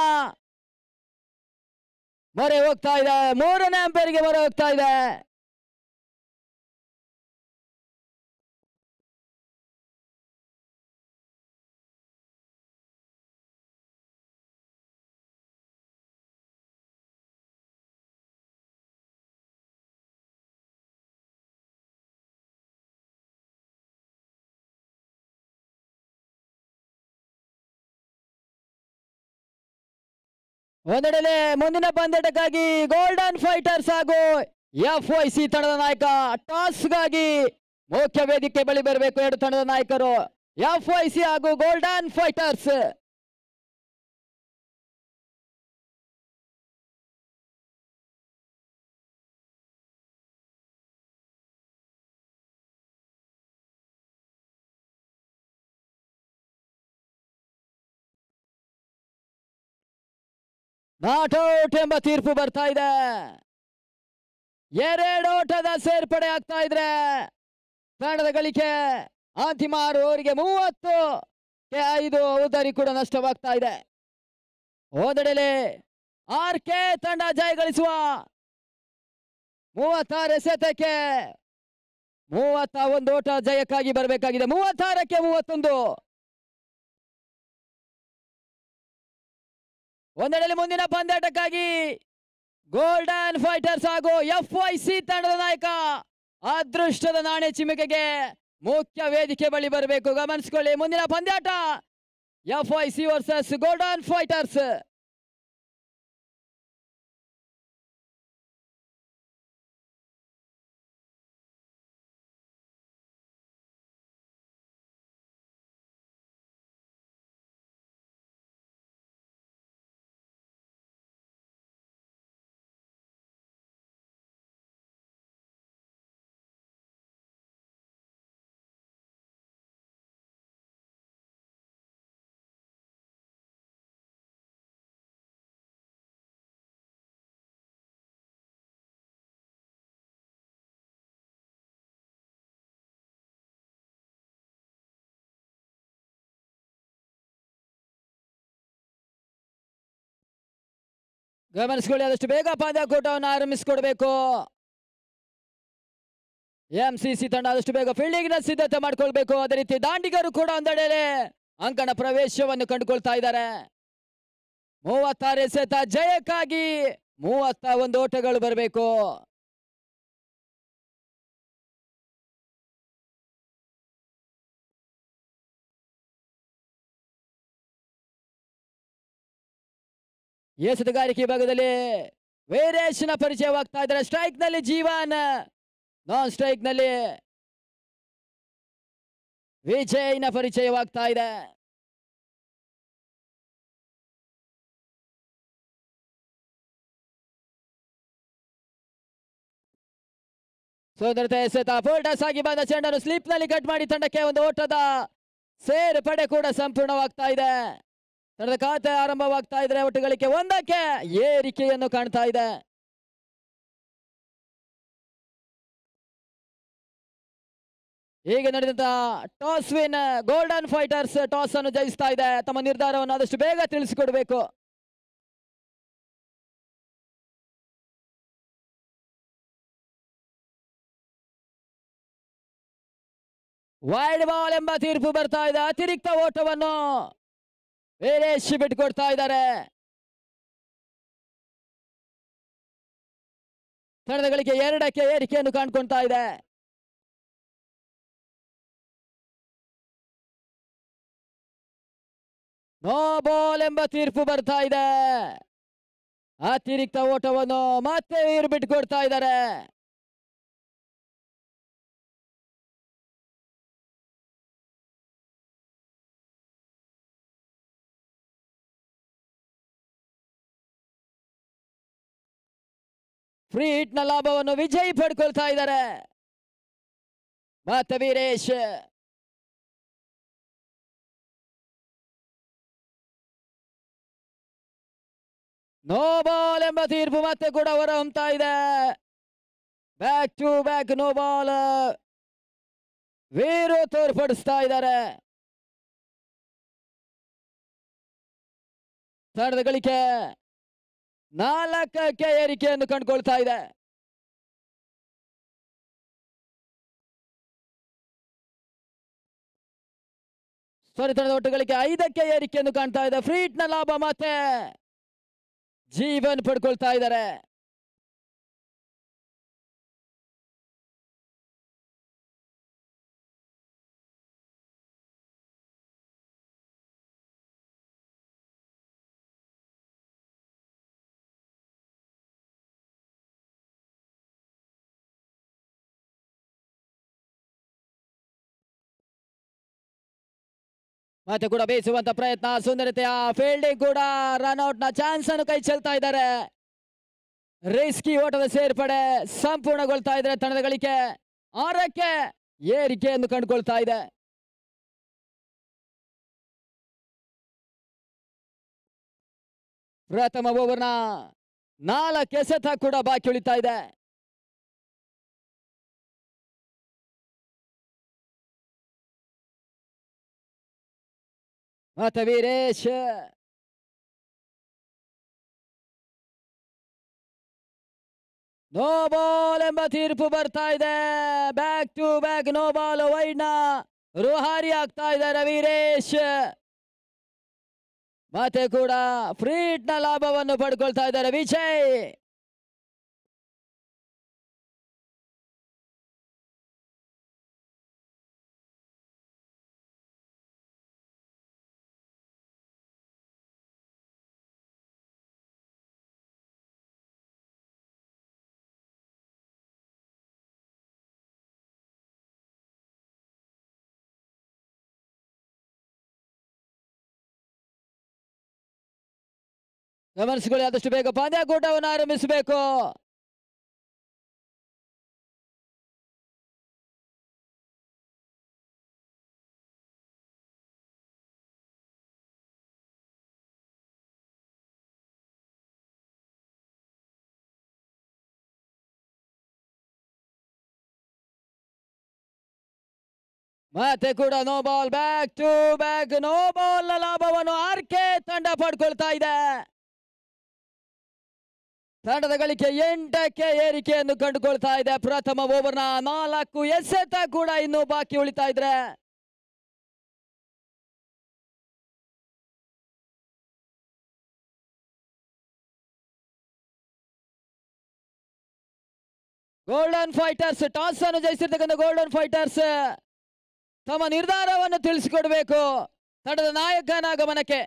ಮೊರೆ ಹೋಗ್ತಾ ಇದೆ ಮೂರನೇ ಅಂಪೈರ್ಗೆ ಮೊರೆ ಹೋಗ್ತಾ ಇದೆ ಒಂದೆಡೆಲೆ ಮುಂದಿನ ಪಂದ್ಯಾಟಕ್ಕಾಗಿ ಗೋಲ್ಡನ್ ಫೈಟರ್ಸ್ ಹಾಗೂ ಎಫ್ ವೈ ಸಿ ತಂಡದ ನಾಯಕ ಟಾಸ್ಗಾಗಿ ಮುಖ್ಯ ವೇದಿಕೆ ಬಳಿ ಬರಬೇಕು ಎರಡು ತಂಡದ ನಾಯಕರು ಎಫ್ ವೈ ಸಿ ಹಾಗೂ ಗೋಲ್ಡನ್ ಫೈಟರ್ಸ್ ನಾಟ್ ಔಟ್ ಎಂಬ ತೀರ್ಪು ಬರ್ತಾ ಇದೆ ಎರಡು ಓಟದ ಸೇರ್ಪಡೆ ಆಗ್ತಾ ಇದ್ರೆ ತಂಡದ ಗಳಿಕೆ ಅಂತಿಮ ಆರು ಓವರಿಗೆ ಮೂವತ್ತು ಕೆ ಐದು ಉದರಿ ಕೂಡ ನಷ್ಟವಾಗ್ತಾ ಇದೆ ಹೋದಡೆಲೆ ಆರ್ ಕೆ ತಂಡ ಜಯ ಗಳಿಸುವ ಮೂವತ್ತಾರು ಎಸೆತಕ್ಕೆ ಮೂವತ್ತ ಒಂದು ಓಟ ಜಯಕ್ಕಾಗಿ ಬರಬೇಕಾಗಿದೆ ಮೂವತ್ತಾರಕ್ಕೆ ಮೂವತ್ತೊಂದು ಒಂದೆಡೆಯಲ್ಲಿ ಮುಂದಿನ ಪಂದ್ಯಾಟಕ್ಕಾಗಿ ಗೋಲ್ಡನ್ ಫೈಟರ್ಸ್ ಹಾಗೂ ಎಫ್ ವೈ ಸಿ ತಂಡದ ನಾಯಕ ಅದೃಷ್ಟದ ನಾಣೆ ಚಿಮಿಕೆಗೆ ಮುಖ್ಯ ವೇದಿಕೆ ಬಳಿ ಬರಬೇಕು ಗಮನಿಸಿಕೊಳ್ಳಿ ಮುಂದಿನ ಪಂದ್ಯಾಟ F Y C versus golden fighters ಗಮನಿಸಿಕೊಳ್ಳಿ ಆದಷ್ಟು ಬೇಗ ಪಂದ್ಯಾಕೂಟವನ್ನು ಆರಂಭಿಸಿಕೊಡ್ಬೇಕು ಎಂ ಸಿ ಸಿ ತಂಡ ಆದಷ್ಟು ಬೇಗ ಫೀಲ್ಡಿಂಗ್ ನ ಸಿದ್ಧತೆ ಮಾಡ್ಕೊಳ್ಬೇಕು ಅದೇ ರೀತಿ ದಾಂಡಿಗರು ಕೂಡ ಒಂದೆಡೆ ಅಂಕಣ ಪ್ರವೇಶವನ್ನು ಕಂಡುಕೊಳ್ತಾ ಇದ್ದಾರೆ ಮೂವತ್ತಾರು ಎಸೆತ ಜಯಕ್ಕಾಗಿ ಮೂವತ್ತ ಒಂದು ಓಟಗಳು ಬರಬೇಕು ಎಸೆತಗಾರಿಕೆ ಭಾಗದಲ್ಲಿ ವೀರೇಶ್ನ ಪರಿಚಯವಾಗ್ತಾ ಇದ್ದಾರೆ ಸ್ಟ್ರೈಕ್ ನಲ್ಲಿ ಜೀವನ್ ನಾನ್ ಸ್ಟ್ರೈಕ್ ನಲ್ಲಿ ವಿಜಯ್ನ ಪರಿಚಯವಾಗ್ತಾ ಇದೆ ಸುಂದರತೆ ಎಸೆತ ಫೋಲ್ಟಸ್ ಆಗಿ ಬಂದ ಚೆಂಡನ್ನು ಸ್ಲಿಪ್ ನಲ್ಲಿ ಕಟ್ ಮಾಡಿ ತಂಡಕ್ಕೆ ಒಂದು ಓಟದ ಸೇರ್ಪಡೆ ಕೂಡ ಸಂಪೂರ್ಣವಾಗ್ತಾ ಇದೆ ತಂಡದ ಖಾತೆ ಆರಂಭವಾಗ್ತಾ ಇದ್ರೆ ಒಟ್ಟುಗಳಿಕೆ ಒಂದಕ್ಕೆ ಏರಿಕೆಯನ್ನು ಕಾಣ್ತಾ ಇದೆ ಈಗ ನಡೆದಂತ toss win golden fighters toss ಅನ್ನು ಜಯಿಸ್ತಾ ಇದೆ ತಮ್ಮ ನಿರ್ಧಾರವನ್ನು ಆದಷ್ಟು ಬೇಗ ತಿಳಿಸಿಕೊಡ್ಬೇಕು ವೈಡ್ ಬಾಲ್ ಎಂಬ ತೀರ್ಪು ಬರ್ತಾ ಇದೆ ಅತಿರಿಕ್ತ ಓಟವನ್ನು ವೀರೇಶ್ ಬಿಟ್ಕೊಡ್ತಾ ಇದ್ದಾರೆ ತಂಡಗಳಿಗೆ ಎರಡಕ್ಕೆ ಏರಿಕೆಯನ್ನು ಕಾಣ್ಕೊಳ್ತಾ ಇದೆ ನೋ ಬಾಲ್ ಎಂಬ ತೀರ್ಪು ಬರ್ತಾ ಇದೆ ಅತಿರಿಕ್ತ ಓಟವನ್ನು ಮತ್ತೆ ಇವ್ರು ಬಿಟ್ಕೊಡ್ತಾ ಇದ್ದಾರೆ ಫ್ರೀ ಹಿಟ್ ನ ಲಾಭವನ್ನು ವಿಜಯ್ ಪಡ್ಕೊಳ್ತಾ ಇದ್ದಾರೆ ಮತ್ತೆ ವೀರೇಶ್ ನೋ ಬಾಲ್ ಎಂಬ ತೀರ್ಪು ಮತ್ತೆ ಕೂಡ ಹೊರ ಹೊಮ್ತಾ ಇದೆ back to back no ball ವೀರು ತೋರ್ಪಡಿಸ್ತಾ ಇದ್ದಾರೆ ತಂಡದ ಗಳಿಕೆ ನಾಲ್ಕಕ್ಕೆ ಏರಿಕೆಯನ್ನು ಕಂಡುಕೊಳ್ತಾ ಇದೆ ಸಾರಿ ತಂಡದ ಒಟ್ಟುಗಳಿಗೆ ಐದಕ್ಕೆ ಏರಿಕೆಯನ್ನು ಕಾಣ್ತಾ ಇದೆ ಫ್ರೀಟ್ ನ ಲಾಭ ಮತ್ತೆ ಜೀವನ್ ಪಡ್ಕೊಳ್ತಾ ಇದ್ದಾರೆ ಮತ್ತೆ ಕೂಡ ಬೇಯಿಸುವಂತ ಪ್ರಯತ್ನ ಸುಂದರತೆಯ ಫೀಲ್ಡಿಂಗ್ ಕೂಡ ರನ್ಔಟ್ ನ ಚಾನ್ಸ್ ಅನ್ನು ಕೈ ಚೆಲ್ತಾ ಇದ್ದಾರೆ ರಿಸ್ಕಿ ಓಟದ ಸೇರ್ಪಡೆ ಸಂಪೂರ್ಣಗೊಳ್ತಾ ಇದ್ದಾರೆ ತಂಡದ ಗಳಿಕೆ ಆರಕ್ಕೆ ಏರಿಕೆಯನ್ನು ಕಂಡುಕೊಳ್ತಾ ಇದೆ ಪ್ರಥಮ ಓವರ್ನ ನಾಲ್ಕು ಎಸೆತ ಕೂಡ ಬಾಕಿ ಉಳಿತಾ ಇದೆ ಮತ್ತೆ ವೀರೇಶ್ ನೋ ಬಾಲ್ ಎಂಬ ತೀರ್ಪು ಬರ್ತಾ ಇದೆ back to back no ball ವೈಡ್ನ ರುಹಾರಿ ಆಗ್ತಾ ಇದ್ದಾರೆ ವೀರೇಶ್ ಮತ್ತೆ ಕೂಡ ಫ್ರೀಟ್ ನ ಲಾಭವನ್ನು ಪಡ್ಕೊಳ್ತಾ ಇದ್ದಾರೆ ವಿಜಯ್ ಗಮನಿಸಿಕೊಳ್ಳಿ ಆದಷ್ಟು ಬೇಗ ಪಂದ್ಯಾಕೂಟವನ್ನು ಆರಂಭಿಸಬೇಕು ಮತ್ತೆ ಕೂಡ no ball back to back no ball ನ ಲಾಭವನ್ನು ಆರ್ಕೆ ತಂಡ ಪಡ್ಕೊಳ್ತಾ ಇದೆ ತಂಡದ ಗಳಿಕೆ ಎಂಟಕ್ಕೆ ಏರಿಕೆಯನ್ನು ಕಂಡುಕೊಳ್ತಾ ಇದೆ ಪ್ರಥಮ ಓವರ್ನ ನಾಲ್ಕು ಎಸೆತ ಕೂಡ ಇನ್ನು ಬಾಕಿ ಉಳಿತಾ ಇದ್ರೆ ಗೋಲ್ಡನ್ ಫೈಟರ್ಸ್ ಟಾಸ್ ಅನ್ನು ಜಯಿಸಿರ್ತಕ್ಕಂಥ ಗೋಲ್ಡನ್ ಫೈಟರ್ಸ್ ತಮ್ಮ ನಿರ್ಧಾರವನ್ನು ತಿಳಿಸಿಕೊಡ್ಬೇಕು ತಂಡದ ನಾಯಕನ ಗಮನಕ್ಕೆ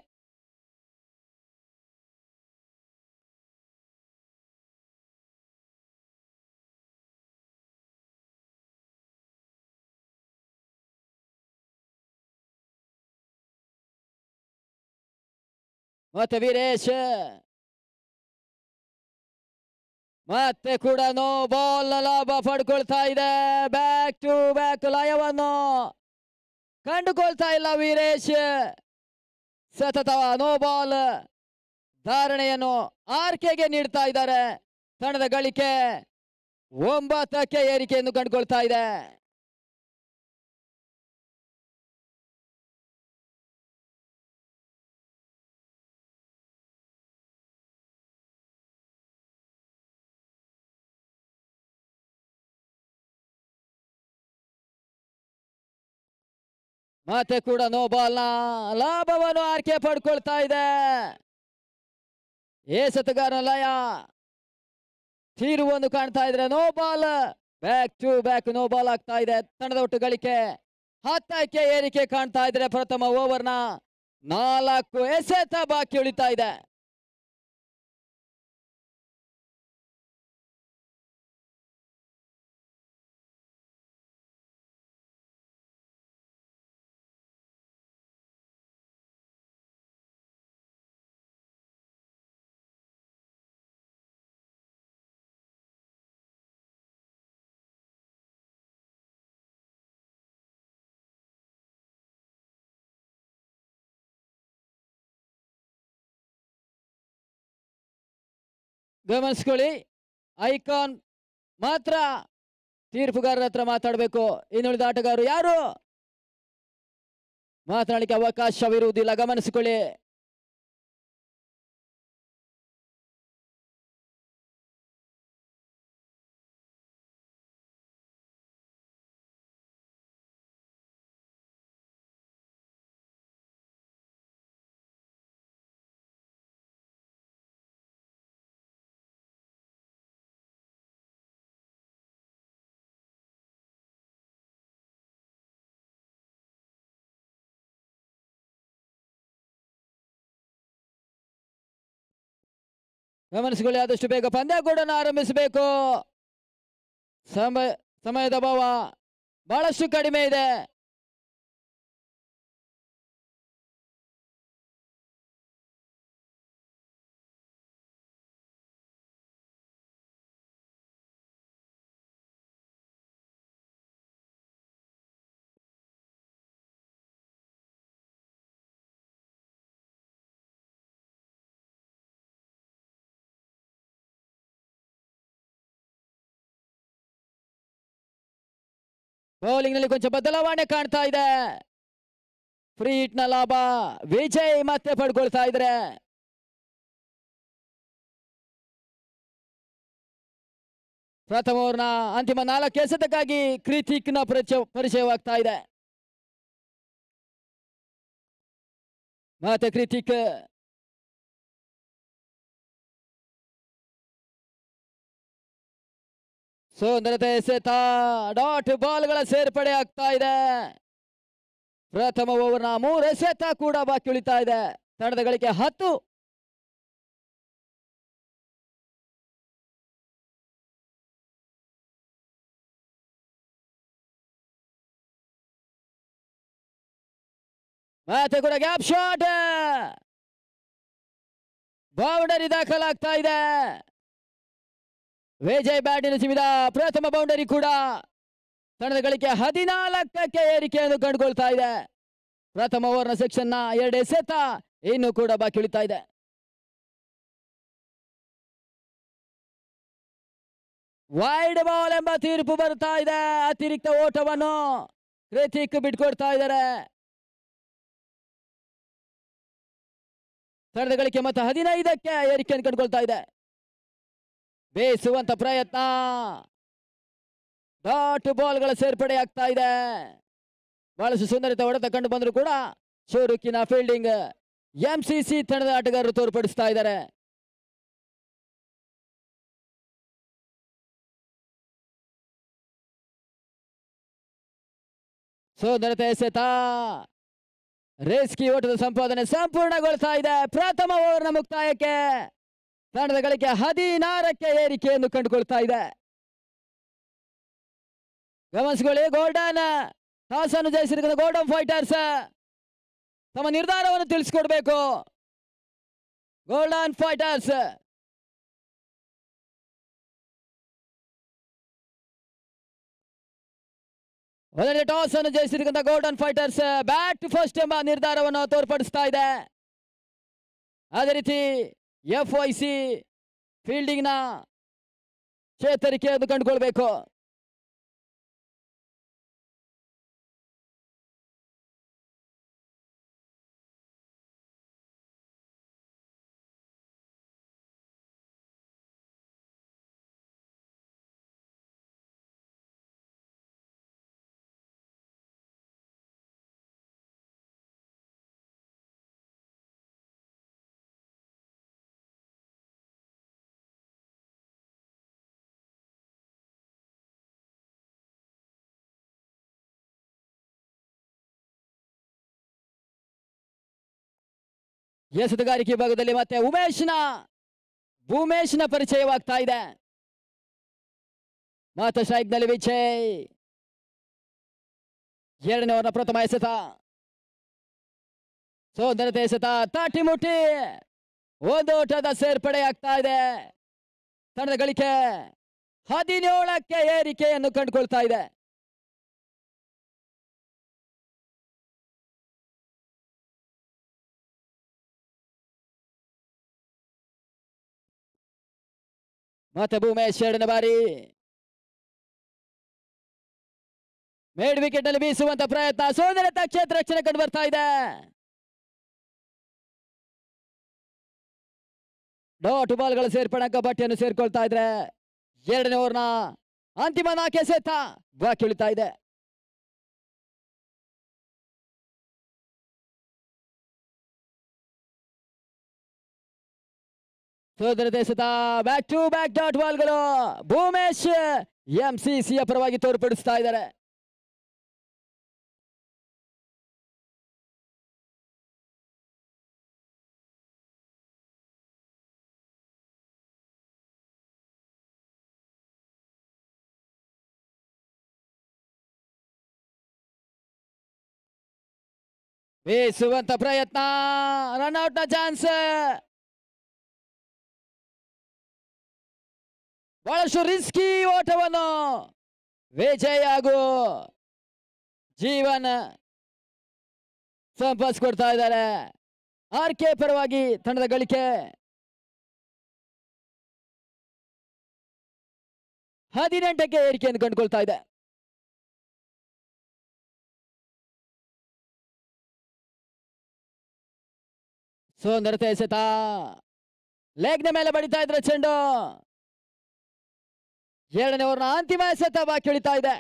ಮತ್ತೆ ವೀರೇಶ್ ಮತ್ತೆ ಕೂಡ ನೋ ಬಾಲ್ ನ ಲಾಭ ಪಡ್ಕೊಳ್ತಾ ಇದೆ ಬ್ಯಾಕ್ ಟು ಬ್ಯಾಕ್ ಲಯವನ್ನು ಕಂಡುಕೊಳ್ತಾ ಇಲ್ಲ ವೀರೇಶ್ ಸತತ ನೋ ಬಾಲ್ ಧಾರಣೆಯನ್ನು ಆರ್ಕೆಗೆ ನೀಡ್ತಾ ಇದ್ದಾರೆ ತಂಡದ ಗಳಿಕೆ ಒಂಬತ್ತಕ್ಕೆ ಏರಿಕೆಯನ್ನು ಕಂಡುಕೊಳ್ತಾ ಇದೆ ಮತ್ತೆ ಕೂಡ ನೋ ಬಾಲ್ ನ ಲಾಭವನ್ನು ಆರ್ಕೆ ಪಡ್ಕೊಳ್ತಾ ಇದೆ ಏಸತಗಾರ ಲಯ ತೀರುವನ್ನು ಕಾಣ್ತಾ ಇದ್ರೆ no ball back to back no ball ಆಗ್ತಾ ಇದೆ ತಂಡದ ಒಟ್ಟು ಗಳಿಕೆ ಹತ್ತಕ್ಕೆ ಏರಿಕೆ ಕಾಣ್ತಾ ಇದ್ರೆ ಪ್ರಥಮ ಓವರ್ನ ನಾಲ್ಕು ಎಸೆತ ಬಾಕಿ ಉಳಿತಾ ಇದೆ ಗಮನಿಸ್ಕೊಳ್ಳಿ ಐಕಾನ್ ಮಾತ್ರ ತೀರ್ಪುಗಾರರ ಹತ್ರ ಮಾತಾಡಬೇಕು ಇನ್ನುಳಿದ ಆಟಗಾರರು ಯಾರು ಮಾತನಾಡಲಿಕ್ಕೆ ಅವಕಾಶವಿರುವುದಿಲ್ಲ ಗಮನಿಸಿಕೊಳ್ಳಿ ಗಮನಿಸಿಕೊಳ್ಳಿ ಆದಷ್ಟು ಬೇಗ ಪಂದ್ಯಾಕೂಟನ್ನು ಆರಂಭಿಸಬೇಕು ಸಮಯ ಸಮಯದ ಅಭಾವ ಬಹಳಷ್ಟು ಕಡಿಮೆ ಇದೆ ಬೌಲಿಂಗ್ ನಲ್ಲಿ ಕೊಂಚ ಬದಲಾವಣೆ ಕಾಣ್ತಾ ಇದೆ ಫ್ರೀ ಹಿಟ್ ನ ಲಾಭ ವಿಜಯ್ ಮತ್ತೆ ಪಡ್ಕೊಳ್ತಾ ಇದ್ರೆ ಪ್ರಥಮ ಓವರ್ನ ಅಂತಿಮ ನಾಲ್ಕು ಎಸೆತಕ್ಕಾಗಿ ಕ್ರಿತಿಕ್ ನ ಪರಿಚಯ ಪರಿಚಯವಾಗ್ತಾ ಇದೆ ಮತ್ತೆ ಕ್ರಿತಿಕ್ ಸುಂದರತೆ ಎಸೆತ ಡಾಟ್ ಬಾಲ್ಗಳ ಸೇರ್ಪಡೆ ಆಗ್ತಾ ಇದೆ ಪ್ರಥಮ ಓವರ್ನ ಮೂರು ಎಸೆತ ಕೂಡ ಬಾಕಿ ಉಳಿತಾ ಇದೆ ತಂಡದ ಗಳಿಕೆ ಹತ್ತು ಮತ್ತೆ ಕೂಡ ಗ್ಯಾಪ್ ಶಾಟ್ ಬೌಂಡರಿ ದಾಖಲಾಗ್ತಾ ಇದೆ ವಿಜಯ್ ಬ್ಯಾಟಿನ ಸಿಮಿದ ಪ್ರಥಮ ಬೌಂಡರಿ ಕೂಡ ತಂಡದ ಗಳಿಕೆ ಹದಿನಾಲ್ಕಕ್ಕೆ ಏರಿಕೆಯನ್ನು ಕಂಡುಕೊಳ್ತಾ ಇದೆ ಪ್ರಥಮ ಓವರ್ನ ಸೆಕ್ಷನ್ ನ ಎರಡು ಎಸೆತ ಇನ್ನು ಕೂಡ ಬಾಕಿ ಉಳಿತಾ ಇದೆ ವೈಡ್ ಬಾಲ್ ಎಂಬ ತೀರ್ಪು ಬರ್ತಾ ಇದೆ ಅತಿರಿಕ್ತ ಓಟವನ್ನು ಕೃತಿಕ್ ಬಿಟ್ಕೊಡ್ತಾ ಇದ್ದಾರೆ ತಂಡದ ಗಳಿಕೆ ಮತ್ತೆ ಹದಿನೈದಕ್ಕೆ ಏರಿಕೆಯನ್ನು ಕಂಡುಕೊಳ್ತಾ ಇದೆ ಬೇಯಿಸುವಂತ ಪ್ರಯತ್ನ ಡಾಟ್ ಬಾಲ್ಗಳ ಸೇರ್ಪಡೆ ಆಗ್ತಾ ಇದೆ ಬಹಳಷ್ಟು ಸುಂದರತೆ ಹೊಡೆತ ಕಂಡು ಬಂದ್ರು ಕೂಡ ಶೋರುಕಿನ ಫೀಲ್ಡಿಂಗ್ ಎಂಸಿಸಿ ತಂಡದ ಆಟಗಾರರು ತೋರ್ಪಡಿಸ್ತಾ ಇದ್ದಾರೆ ಸುಂದರತೆ ಎಸೆತ ರೇಸ್ಕಿ ಓಟದ ಸಂಪಾದನೆ ಸಂಪೂರ್ಣಗೊಳ್ತಾ ಇದೆ ಪ್ರಥಮ ಓವರ್ನ ಮುಕ್ತಾಯಕ್ಕೆ ತಂಡದ ಗಳಿಕೆ ಹದಿನಾರಕ್ಕೆ ಏರಿಕೆಯನ್ನು ಕಂಡುಕೊಳ್ತಾ ಇದೆ ಗಮನಿಸಿಕೊಳ್ಳಿ ಗೋಲ್ಡನ್ ಟಾಸ್ ಅನ್ನು ಜಯಿಸಿರುವ ಗೋಲ್ಡನ್ ಫೈಟರ್ಸ್ ತಮ್ಮ ನಿರ್ಧಾರವನ್ನು ತಿಳಿಸಿಕೊಡ್ಬೇಕು ಗೋಲ್ಡನ್ ಫೈಟರ್ಸ್ ಮೊದಲನೇ ಟಾಸ್ ಅನ್ನು ಜಯಿಸಿರ್ತಕ್ಕಂಥ ಗೋಲ್ಡನ್ ಫೈಟರ್ಸ್ ಬ್ಯಾಟ್ ಫಸ್ಟ್ ಎಂಬ ನಿರ್ಧಾರವನ್ನು ತೋರ್ಪಡಿಸ್ತಾ ಇದೆ ಅದೇ ರೀತಿ ಎಫ್ ಐ ಸಿ ಫೀಲ್ಡಿಂಗ್ನ ಚೇತರಿಕೆಯನ್ನು ಕಂಡುಕೊಳ್ಬೇಕು ಎಸೆತಗಾರಿಕೆ ಭಾಗದಲ್ಲಿ ಮತ್ತೆ ಉಮೇಶ್ನ ಭೂಮೇಶ್ನ ಪರಿಚಯವಾಗ್ತಾ ಇದೆ ಮಾತ ಸ್ಟ್ರೈಕ್ನಲ್ಲಿ ವಿಜಯ್ ಎರಡನೇ ಓವರ್ನ ಪ್ರಥಮ ಎಸೆತ ಸೋದರತೆ ಎಸೆತ ತಾಟಿ ಮುಟ್ಟಿ ಒಂದು ಓಟದ ಸೇರ್ಪಡೆ ಆಗ್ತಾ ಇದೆ ತಂಡದ ಗಳಿಕೆ ಹದಿನೇಳಕ್ಕೆ ಏರಿಕೆಯನ್ನು ಕಂಡುಕೊಳ್ತಾ ಇದೆ ಮತ್ತೆ ಭೂಮೇಶ್ ಎರಡನೇ ಬಾರಿ ಮೇಡ್ ವಿಕೆಟ್ ನಲ್ಲಿ ಬೀಸುವಂತ ಪ್ರಯತ್ನ ಸೋದರತ ಕ್ಷೇತ್ರ ರಕ್ಷಣೆ ಕಂಡು ಬರ್ತಾ ಇದೆ ಡಾಟ್ ಬಾಲ್ಗಳ ಸೇರ್ಪಡಾಂಕ ಬಟ್ಟೆಯನ್ನು ಸೇರ್ಕೊಳ್ತಾ ಇದ್ರೆ ಎರಡನೇ ಓವರ್ನ ಅಂತಿಮ ನಾಲ್ಕೆ ಸೆತ್ತ ಬಾಕಿ ಉಳಿತಾ ಇದೆ ಸೋದರ ದೇಶದ ಬ್ಯಾಕ್ ಟು ಬ್ಯಾಕ್ ಡಾಟ್ ಬಾಲ್ಗಳು ಭೂಮೇಶ್ ಎಂ ಸಿ ಸಿಯ ಪರವಾಗಿ ತೋರ್ಪಡಿಸ್ತಾ ಇದ್ದಾರೆ ಬೀಸುವಂತ ಪ್ರಯತ್ನ ರನ್ಔಟ್ ನ ಚಾನ್ಸ್ ಬಹಳಷ್ಟು ರಿಸ್ಕಿ ಓಟವನ್ನು ವಿಜಯ್ ಹಾಗೂ ಜೀವನ್ ಸಂಪಾದಿಸ್ಕೊಡ್ತಾ ಇದ್ದಾರೆ ಆರ್ ಕೆ ಪರವಾಗಿ ತಂಡದ ಗಳಿಕೆ ಹದಿನೆಂಟಕ್ಕೆ ಏರಿಕೆಯನ್ನು ಕಂಡುಕೊಳ್ತಾ ಇದೆ ಸುಂದರತೆ ಎಸೆತ ಲೆಗ್ನ ಮೇಲೆ ಬಡಿತಾ ಇದ್ರೆ ಚೆಂಡು ಎರಡನೇ ಓವರ್ನ ಅಂತಿಮ ಎಸೆತ ಬಾಕಿ ಉಳಿತಾ ಇದೆ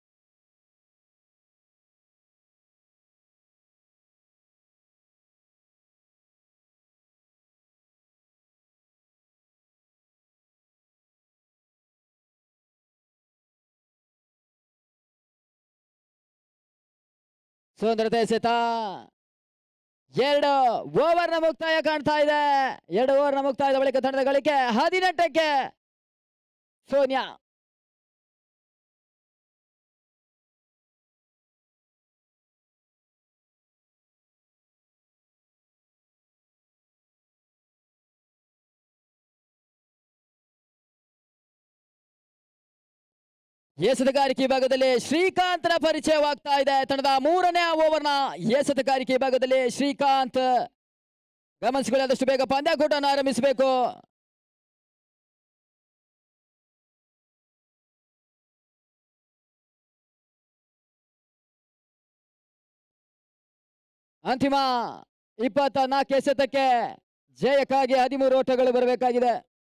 ಸುಂದರತೆ ಎಸೆತ ಎರಡು ಓವರ್ನ ಮುಕ್ತಾಯ ಕಾಣ್ತಾ ಇದೆ ಎರಡು ಓವರ್ನ ಮುಕ್ತಾಯದ ಬಳಿಕ ತಂಡದ ಗಳಿಕೆ ಹದಿನೆಂಟಕ್ಕೆ ಸೋನಿಯಾ ಎಸೆತಗಾರಿಕೆ ಭಾಗದಲ್ಲಿ ಶ್ರೀಕಾಂತ್ನ ಪರಿಚಯವಾಗ್ತಾ ಇದೆ ತಂಡದ ಮೂರನೇ ಓವರ್ನ ಎಸೆತಗಾರಿಕೆ ಭಾಗದಲ್ಲಿ ಶ್ರೀಕಾಂತ್ ಗಮನಿಸಿಕೊಳ್ಳಿ ಆದಷ್ಟು ಬೇಗ ಪಂದ್ಯಾಕೂಟವನ್ನು ಆರಂಭಿಸಬೇಕು ಅಂತಿಮ ಇಪ್ಪತ್ತ ನಾಲ್ಕು ಎಸೆತಕ್ಕೆ ಜಯಕ್ಕಾಗಿ ಹದಿಮೂರು ಓಟಗಳು ಬರಬೇಕಾಗಿದೆ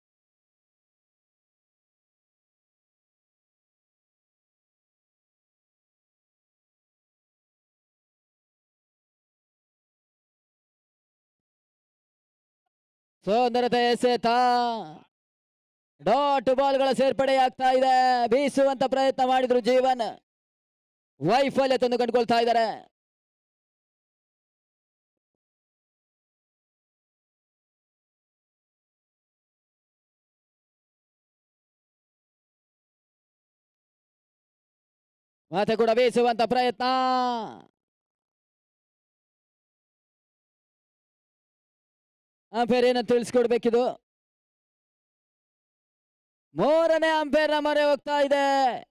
ಸುಂದರತೆ ಎಸೆತ ಡಾಟ್ ಬಾಲ್ಗಳ ಸೇರ್ಪಡೆಯಾಗ್ತಾ ಇದೆ ಬೀಸುವಂತ ಪ್ರಯತ್ನ ಮಾಡಿದ್ರು ಜೀವನ್ ವೈಫಲ್ಯ ತಂದು ಕಂಡುಕೊಳ್ತಾ ಇದ್ದಾರೆ ಮತ್ತೆ ಕೂಡ ಬೀಸುವಂತ ಪ್ರಯತ್ನ ಅಂಪೇರ್ ಏನಂತ ತಿಳಿಸ್ಕೊಡ್ಬೇಕಿದು ಮೂರನೇ ಅಂಪೇರ್ನ ಮೊರೆ ಹೋಗ್ತಾ ಇದೆ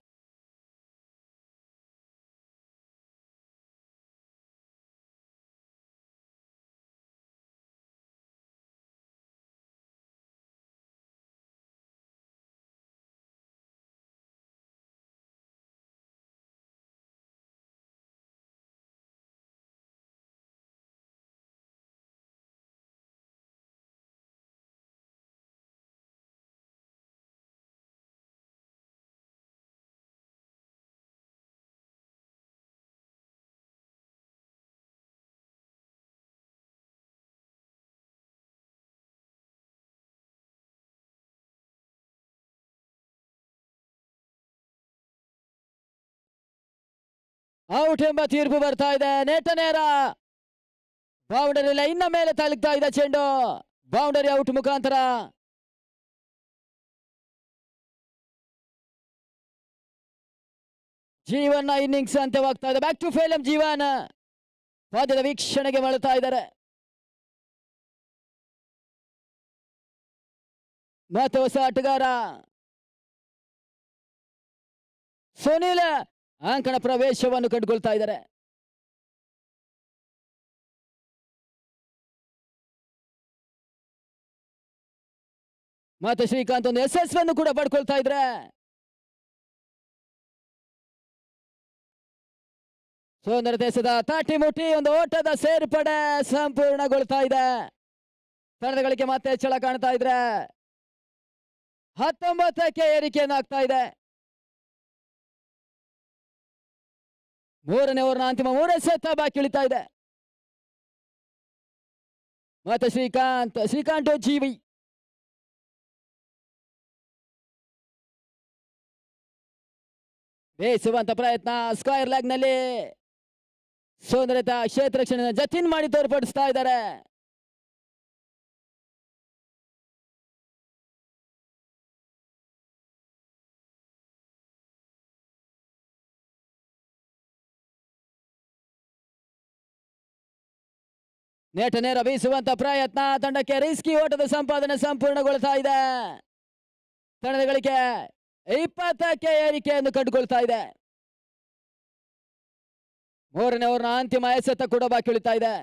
ಔಟ್ ಎಂಬ ತೀರ್ಪು ಬರ್ತಾ ಇದೆ ನೆಟ್ಟ ನೇರ ಬೌಂಡರಿ ಲೈನ್ನ ಮೇಲೆ ತಲುಗ್ತಾ ಇದೆ ಚೆಂಡು ಬೌಂಡರಿ ಔಟ್ ಮುಖಾಂತರ ಜೀವನ ಇನ್ನಿಂಗ್ಸ್ ಅಂತ್ಯವಾಗ್ತಾ ಇದೆ ಬ್ಯಾಕ್ ಟು ಫೇಲಂ ಜೀವನ್ ಪದ್ಯದ ವೀಕ್ಷಣೆಗೆ ಮಳುತ್ತಾ ಇದ್ದಾರೆ ಮತ್ತೆ ಹೊಸ ಆಟಗಾರ ಸುನಿಲ್ ಅಂಕಣ ಪ್ರವೇಶವನ್ನು ಕಂಡುಕೊಳ್ತಾ ಇದ್ದಾರೆ ಮತ್ತೆ ಶ್ರೀಕಾಂತ್ ಒಂದು ಯಶಸ್ವಿಯನ್ನು ಕೂಡ ಪಡ್ಕೊಳ್ತಾ ಇದ್ರೆ ಸುಂದರ ದೇಶದ ತಾಟಿ ಮುಟ್ಟಿ ಒಂದು ಓಟದ ಸೇರ್ಪಡೆ ಸಂಪೂರ್ಣಗೊಳ್ತಾ ಇದೆ ತಂಡಗಳಿಗೆ ಮತ್ತೆ ಹೆಚ್ಚಳ ಕಾಣ್ತಾ ಇದ್ರೆ ಹತ್ತೊಂಬತ್ತಕ್ಕೆ ಏರಿಕೆಯನ್ನು ಆಗ್ತಾ ಇದೆ ಮೂರನೇ ಓವರ್ನ ಅಂತಿಮ ಮೂರೇ ಸೆತ್ತ ಬಾಕಿ ಉಳಿತಾ ಇದೆ ಮತ್ತೆ ಶ್ರೀಕಾಂತ್ ಶ್ರೀಕಾಂತ್ ಜೀವಿ ಬೇಯಿಸುವಂತ ಪ್ರಯತ್ನ ಸ್ಕ್ವೈರ್ ಲೆಗ್ ನಲ್ಲಿ ಸೌಂದರ್ಯತ ಕ್ಷೇತ್ರ ರಕ್ಷಣೆ ಜತಿನ್ ಮಾಡಿ ತೋರ್ಪಡಿಸ್ತಾ ಇದ್ದಾರೆ ನೇಟ ನೇರ ಬೀಸುವಂತ ಪ್ರಯತ್ನ ತಂಡಕ್ಕೆ ರಿಸ್ಕಿ ಓಟದ ಸಂಪಾದನೆ ಸಂಪೂರ್ಣಗೊಳ್ತಾ ಇದೆ ತಂಡದ ಗಳಿಕೆ ಇಪ್ಪತ್ತಕ್ಕೆ ಏರಿಕೆಯನ್ನು ಕಂಡುಕೊಳ್ತಾ ಇದೆ ಮೂರನೇ ಓವರ್ನ ಅಂತಿಮ ಎಸೆತ ಕೂಡ ಬಾಕಿ ಉಳಿತಾ ಇದೆ